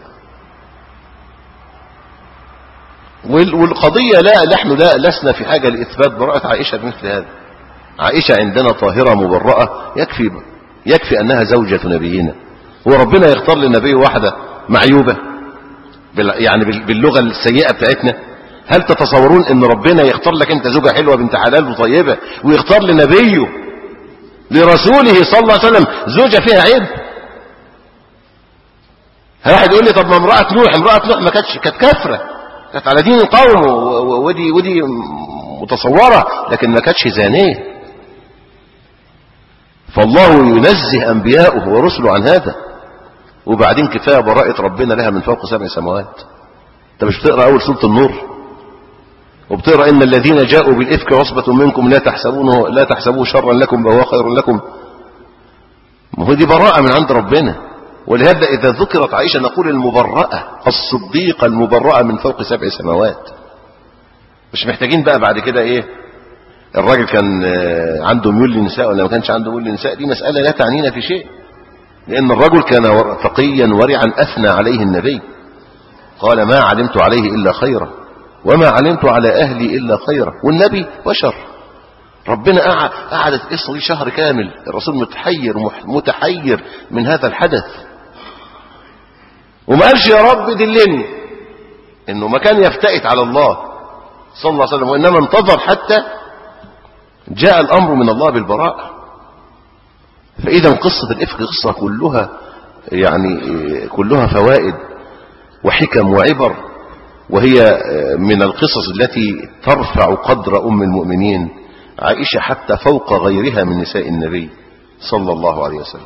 والقضية لا نحن لا لسنا في حاجة لإثبات براءة عائشة بمثل هذا عائشة عندنا طاهرة مبرأة يكفي يكفي أنها زوجة نبينا هو ربنا يختار للنبي واحدة معيوبة بال- يعني بال- باللغة السيئة بتاعتنا هل تتصورون ان ربنا يختار لك انت زوجة حلوة بنت حلال وطيبة ويختار لنبيه لرسوله صلى الله عليه وسلم زوجة فيها عيب واحد يقول لي طب ما امرأة نوح امرأة نوح ما كانتش كانت كافرة كانت على دين القوم و- و- ودي ودي متصورة لكن ما كانتش زانية فالله ينزه أنبياءه ورسله عن هذا وبعدين كفاية براءة ربنا لها من فوق سبع سماوات انت مش بتقرأ أول سورة النور وبتقرأ إن الذين جاءوا بالإفك عصبة منكم لا تحسبونه لا تحسبوه شرا لكم بل هو خير لكم ما هو دي براءة من عند ربنا ولهذا إذا ذكرت عائشة نقول المبرأة الصديقة المبرأة من فوق سبع سماوات مش محتاجين بقى بعد كده إيه الراجل كان آه، عنده ميول للنساء ولا ما كانش عنده ميول للنساء دي مسألة لا تعنينا في شيء لأن الرجل كان ور- تقيا ورعا أثنى عليه النبي قال ما علمت عليه إلا خيرا وما علمت على أهلي إلا خيرا والنبي بشر ربنا قعد قعدت القصة دي شهر كامل الرسول متحير مح- متحير من هذا الحدث وما قالش يا رب دلني انه ما كان يفتئت على الله صلى الله عليه وسلم وانما انتظر حتى جاء الامر من الله بالبراءة فاذا قصة الافك قصة كلها يعني كلها فوائد وحكم وعبر وهي من القصص التي ترفع قدر ام المؤمنين عائشة حتى فوق غيرها من نساء النبي صلى الله عليه وسلم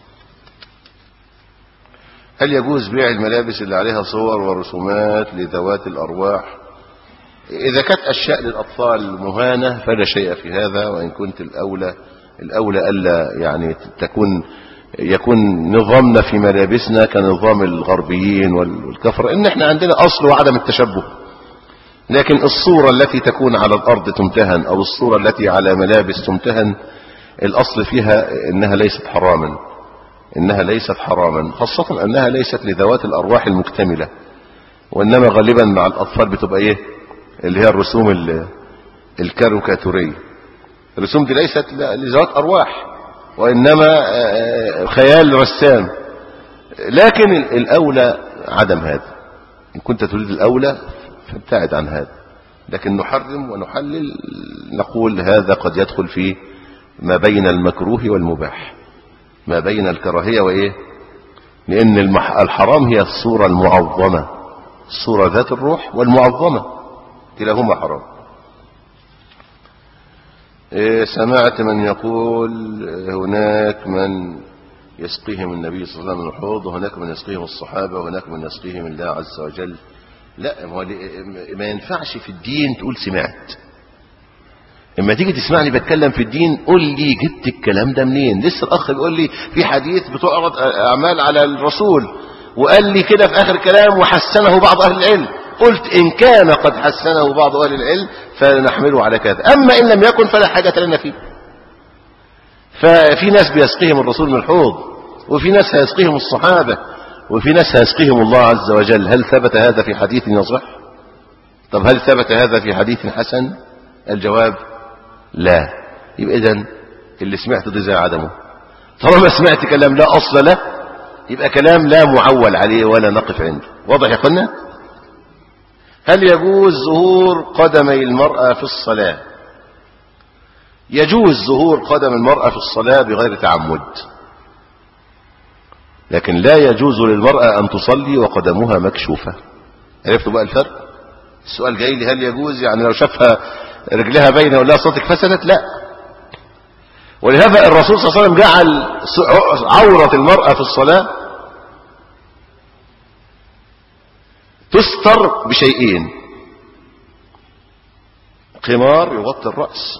هل يجوز بيع الملابس اللي عليها صور ورسومات لذوات الأرواح إذا كانت أشياء للأطفال مهانة فلا شيء في هذا وإن كنت الأولى الأولى ألا يعني تكون يكون نظامنا في ملابسنا كنظام الغربيين والكفر إن احنا عندنا أصل وعدم التشبه لكن الصورة التي تكون على الأرض تمتهن أو الصورة التي على ملابس تمتهن الأصل فيها إنها ليست حراما إنها ليست حراما خاصة أنها ليست لذوات الأرواح المكتملة وإنما غالبا مع الأطفال بتبقى إيه اللي هي الرسوم ال- الكاريكاتورية الرسوم دي ليست ل- لذوات أرواح وإنما آه، خيال رسام لكن ال- الأولى عدم هذا إن كنت تريد الأولى فابتعد عن هذا لكن نحرم ونحلل نقول هذا قد يدخل في ما بين المكروه والمباح ما بين الكراهية وإيه لأن المح... الحرام هي الصورة المعظمة الصورة ذات الروح والمعظمة كلاهما حرام إيه سمعت من يقول هناك من يسقيهم النبي صلى الله عليه وسلم من الحوض وهناك من يسقيهم الصحابة وهناك من يسقيهم الله عز وجل لا ما هو ليه- ما ينفعش في الدين تقول سمعت اما تيجي تسمعني بتكلم في الدين قول لي جبت الكلام ده منين لسه الاخ بيقول لي في حديث بتعرض اعمال على الرسول وقال لي كده في اخر كلام وحسنه بعض اهل العلم قلت ان كان قد حسنه بعض اهل العلم فنحمله على كذا اما ان لم يكن فلا حاجه لنا فيه ففي ناس بيسقيهم الرسول من الحوض وفي ناس هيسقيهم الصحابه وفي ناس هيسقيهم الله عز وجل هل ثبت هذا في حديث يصح طب هل ثبت هذا في حديث حسن الجواب لا يبقى اذا اللي سمعته ده زي عدمه طالما سمعت كلام لا اصل له يبقى كلام لا معول عليه ولا نقف عنده واضح يا اخوانا هل يجوز ظهور قدمي المرأة في الصلاة يجوز ظهور قدم المرأة في الصلاة بغير تعمد لكن لا يجوز للمرأة أن تصلي وقدمها مكشوفة عرفتوا بقى الفرق السؤال جاي لي هل يجوز يعني لو شافها رجلها باينه ولا صوتك فسدت لا ولهذا الرسول صلى الله عليه وسلم جعل عورة المرأة في الصلاة تستر بشيئين قمار يغطي الرأس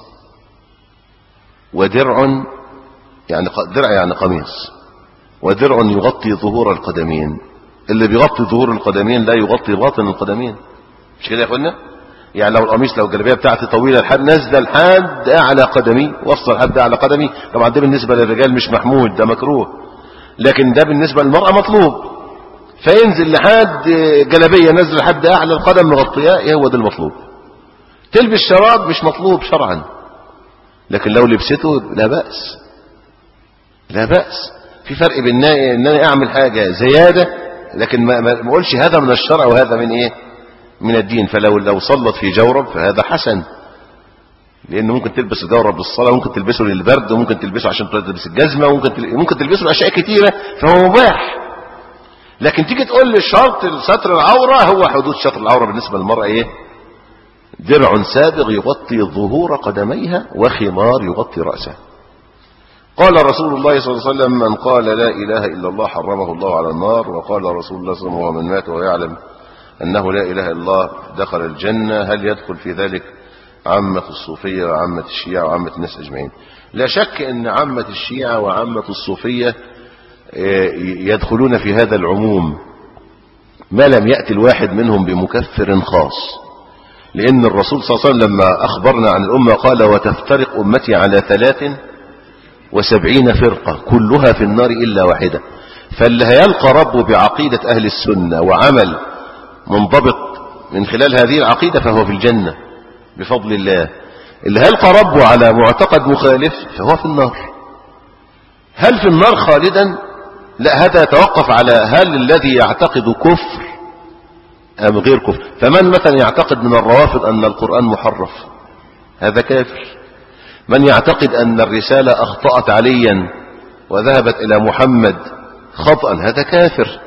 ودرع يعني درع يعني قميص ودرع يغطي ظهور القدمين اللي بيغطي ظهور القدمين لا يغطي باطن القدمين مش كده يا اخوانا يعني لو القميص لو الجلابيه بتاعتي طويله لحد نازله لحد اعلى قدمي وصل لحد اعلى قدمي طبعا ده بالنسبه للرجال مش محمود ده مكروه لكن ده بالنسبه للمراه مطلوب فينزل لحد جلابيه نازله لحد اعلى القدم مغطياه ايه هو ده المطلوب تلبس شراب مش مطلوب شرعا لكن لو لبسته لا باس لا باس في فرق بين ان انا اعمل حاجه زياده لكن ما ما اقولش هذا من الشرع وهذا من ايه من الدين فلو لو صلت في جورب فهذا حسن لان ممكن تلبس الجورب للصلاه ممكن تلبسه للبرد وممكن تلبسه عشان تلبس الجزمه وممكن تل... ممكن تلبسه لاشياء كثيره فهو مباح لكن تيجي تقول لي شرط ستر العوره هو حدود ستر العوره بالنسبه للمراه ايه درع سابغ يغطي ظهور قدميها وخمار يغطي راسها قال رسول الله صلى الله عليه وسلم من قال لا إله إلا الله حرمه الله على النار وقال رسول الله صلى الله عليه وسلم ومن مات ويعلم أنه لا إله إلا الله دخل الجنة هل يدخل في ذلك عامة الصوفية وعامة الشيعة وعامة الناس أجمعين لا شك أن عامة الشيعة وعامة الصوفية يدخلون في هذا العموم ما لم يأتي الواحد منهم بمكفر خاص لأن الرسول صلى الله عليه وسلم لما أخبرنا عن الأمة قال وتفترق أمتي على ثلاث وسبعين فرقة كلها في النار إلا واحدة فاللي هيلقى ربه بعقيدة أهل السنة وعمل منضبط من خلال هذه العقيدة فهو في الجنة بفضل الله اللي هيلقى ربه على معتقد مخالف فهو في النار هل في النار خالدا لا هذا يتوقف على هل الذي يعتقد كفر أم غير كفر فمن مثلا يعتقد من الروافض أن القرآن محرف هذا كافر من يعتقد أن الرسالة أخطأت عليا وذهبت إلى محمد خطأ هذا كافر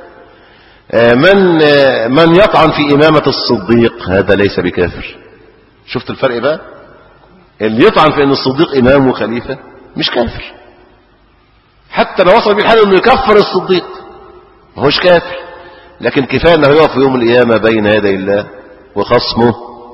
من من يطعن في إمامة الصديق هذا ليس بكافر شفت الفرق بقى اللي يطعن في أن الصديق إمام وخليفة مش كافر حتى لو وصل بالحال أنه يكفر الصديق ما هوش كافر لكن كفاية أنه يقف يوم القيامة بين يدي الله وخصمه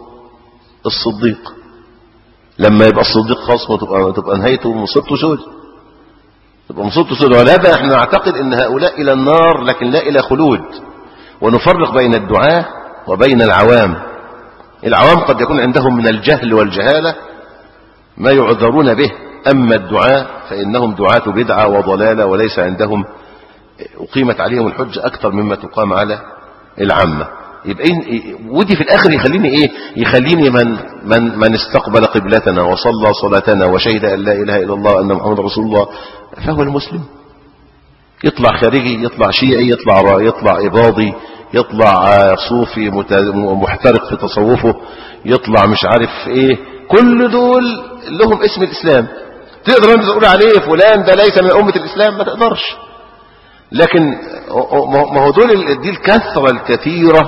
الصديق لما يبقى الصديق خصمه تبقى تبقى نهايته مصيبته سود تبقى مصيبته سود ولهذا احنا نعتقد ان هؤلاء الى النار لكن لا الى خلود ونفرق بين الدعاة وبين العوام العوام قد يكون عندهم من الجهل والجهالة ما يعذرون به أما الدعاة فإنهم دعاة بدعة وضلالة وليس عندهم أقيمت عليهم الحجة أكثر مما تقام على العامة يبقى إيه ودي في الآخر يخليني إيه يخليني من, من, من استقبل قبلتنا وصلى صلاتنا وشهد أن لا إله إلا الله أن محمد رسول الله فهو المسلم يطلع خارجي يطلع شيعي يطلع يطلع إباضي يطلع صوفي محترق في تصوفه يطلع مش عارف ايه كل دول لهم اسم الاسلام تقدر انت تقول عليه فلان ده ليس من امة الاسلام ما تقدرش لكن ما هو دول دي الكثرة الكثيرة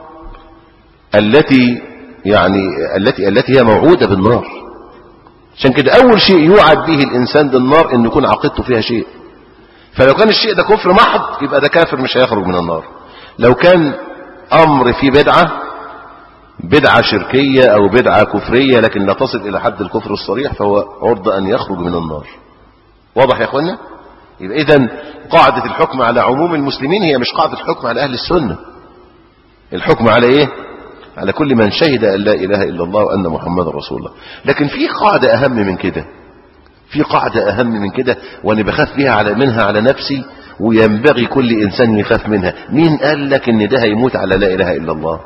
التي يعني التي التي هي موعودة بالنار عشان كده اول شيء يوعد به الانسان بالنار انه يكون عقيدته فيها شيء فلو كان الشيء ده كفر محض يبقى ده كافر مش هيخرج من النار لو كان امر في بدعة بدعة شركية او بدعة كفرية لكن لا تصل الى حد الكفر الصريح فهو عرض ان يخرج من النار واضح يا اخوانا يبقى اذا قاعدة الحكم على عموم المسلمين هي مش قاعدة الحكم على اهل السنة الحكم على ايه على كل من شهد ان لا اله الا الله وان محمد رسول الله لكن في قاعدة اهم من كده في قاعدة اهم من كده وانا بخاف بها على منها على نفسي وينبغي كل انسان يخاف منها مين قال لك ان ده هيموت على لا اله الا الله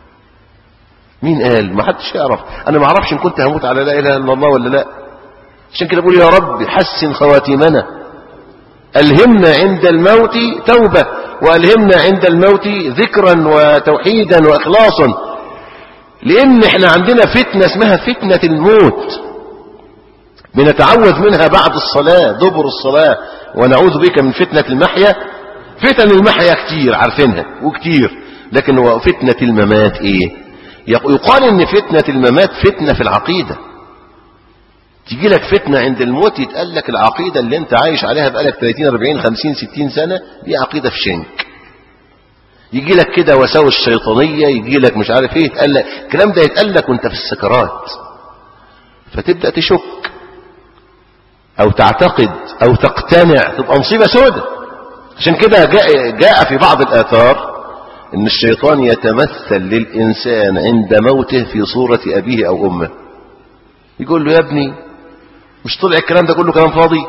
مين قال ما حدش يعرف انا ما اعرفش ان كنت هموت على لا اله الا الله ولا لا عشان كده بقول يا رب حسن خواتيمنا الهمنا عند الموت توبة والهمنا عند الموت ذكرا وتوحيدا واخلاصا لان احنا عندنا فتنة اسمها فتنة الموت بنتعوذ منها بعد الصلاة دبر الصلاة ونعوذ بك من فتنة المحيا فتن المحيا كتير عارفينها وكتير لكن هو فتنة الممات ايه يقال ان فتنة الممات فتنة في العقيدة تيجي لك فتنة عند الموت يتقال لك العقيدة اللي انت عايش عليها بقالك 30 40 50 60 سنة دي عقيدة في شنك يجي لك كده وساوس شيطانية يجي لك مش عارف ايه يتقال لك الكلام ده يتقال لك وانت في السكرات فتبدأ تشك او تعتقد او تقتنع تبقى مصيبة سودة عشان كده جاء, جاء في بعض الآثار ان الشيطان يتمثل للإنسان عند موته في صورة أبيه أو أمه يقول له يا ابني مش طلع الكلام ده كله كلام فاضي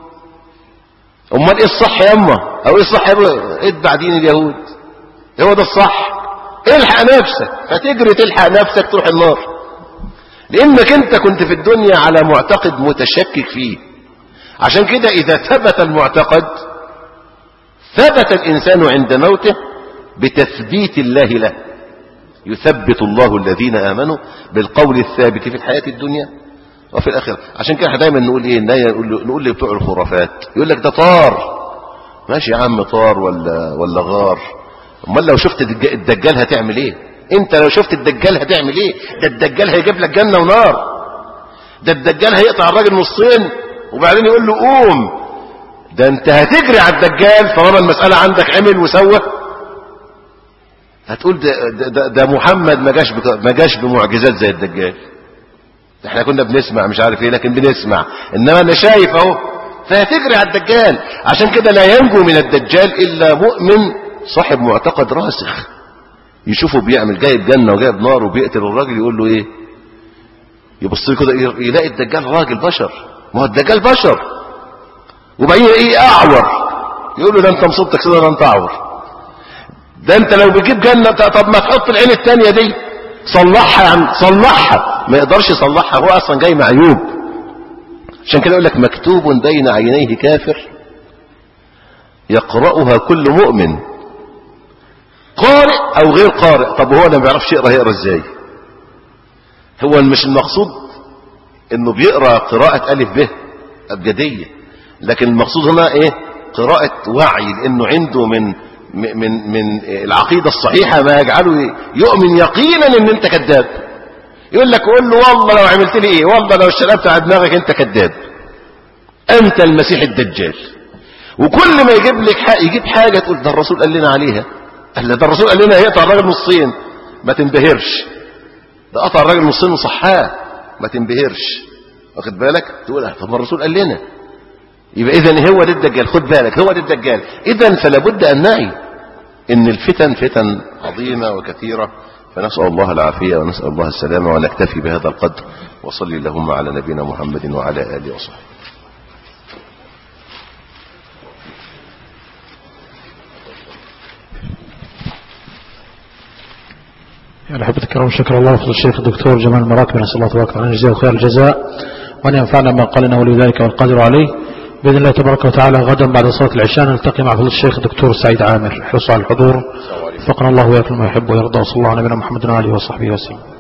امال ايه الصح يا اما او ايه الصح يا ابني اتبع دين اليهود هو ده الصح الحق نفسك فتجري تلحق نفسك تروح النار لانك انت كنت في الدنيا على معتقد متشكك فيه عشان كده اذا ثبت المعتقد ثبت الانسان عند موته بتثبيت الله له يثبت الله الذين آمنوا بالقول الثابت في الحياة الدنيا وفي الآخرة عشان كده احنا دايما نقول ايه نقول, نقول لبتوع الخرافات يقول لك ده طار ماشي يا عم طار ولا ولا غار امال لو شفت الدجال هتعمل ايه انت لو شفت الدجال هتعمل ايه ده الدجال هيجيب لك جنة ونار ده الدجال هيقطع الراجل نصين وبعدين يقول له قوم ده انت هتجري على الدجال طالما المسألة عندك عمل وسوى هتقول ده, ده, ده محمد ما جاش ما جاش بمعجزات زي الدجال احنا كنا بنسمع مش عارف ايه لكن بنسمع انما انا شايف اهو فهتجري على الدجال عشان كده لا ينجو من الدجال الا مؤمن صاحب معتقد راسخ يشوفه بيعمل جايب جنة وجايب نار وبيقتل الراجل يقول له ايه يبص له كده يلاقي الدجال راجل بشر ما هو الدجال بشر وبعدين ايه اعور يقول له ده انت مصيبتك كده ده انت اعور ده انت لو بتجيب جنة طب ما تحط العين التانية دي صلحها يعني صلحها ما يقدرش يصلحها هو اصلا جاي معيوب عشان كده يقول لك مكتوب بين عينيه كافر يقرأها كل مؤمن قارئ او غير قارئ طب هو انا ما بيعرفش يقرا يقرا ازاي هو مش المقصود انه بيقرا قراءة الف ب ابجدية لكن المقصود هنا ايه قراءة وعي لانه عنده من من من العقيدة الصحيحة ما يجعله يؤمن يقينا ان انت كذاب يقول لك قول له والله لو عملت لي ايه والله لو اشتغلت على دماغك انت كذاب انت المسيح الدجال وكل ما يجيب لك حاجة يجيب حاجة تقول ده الرسول قال لنا عليها قال ده الرسول قال لنا هيقطع الراجل نصين ما تنبهرش ده قطع الراجل نصين وصحاه ما تنبهرش واخد بالك تقول طب ما الرسول قال لنا يبقى اذا هو ده الدجال خد بالك هو ده الدجال اذا فلا بد ان نعي ان الفتن فتن عظيمة وكثيرة فنسأل الله العافية ونسأل الله السلامة ونكتفي بهذا القدر وصلي اللهم على نبينا محمد وعلى آله وصحبه يعني أحبة الكرام شكر الله فضل الشيخ الدكتور جمال المراكب نسأل الله تبارك وتعالى يجزيه خير الجزاء وأن ينفعنا ما قال إنه ولذلك والقادر عليه بإذن الله تبارك وتعالى غدا بعد صلاة العشاء نلتقي مع فضل الشيخ الدكتور سعيد عامر حرص على الحضور وفقنا الله وياكم ما يحب ويرضى وصلى الله على نبينا محمد وآله وصحبه وسلم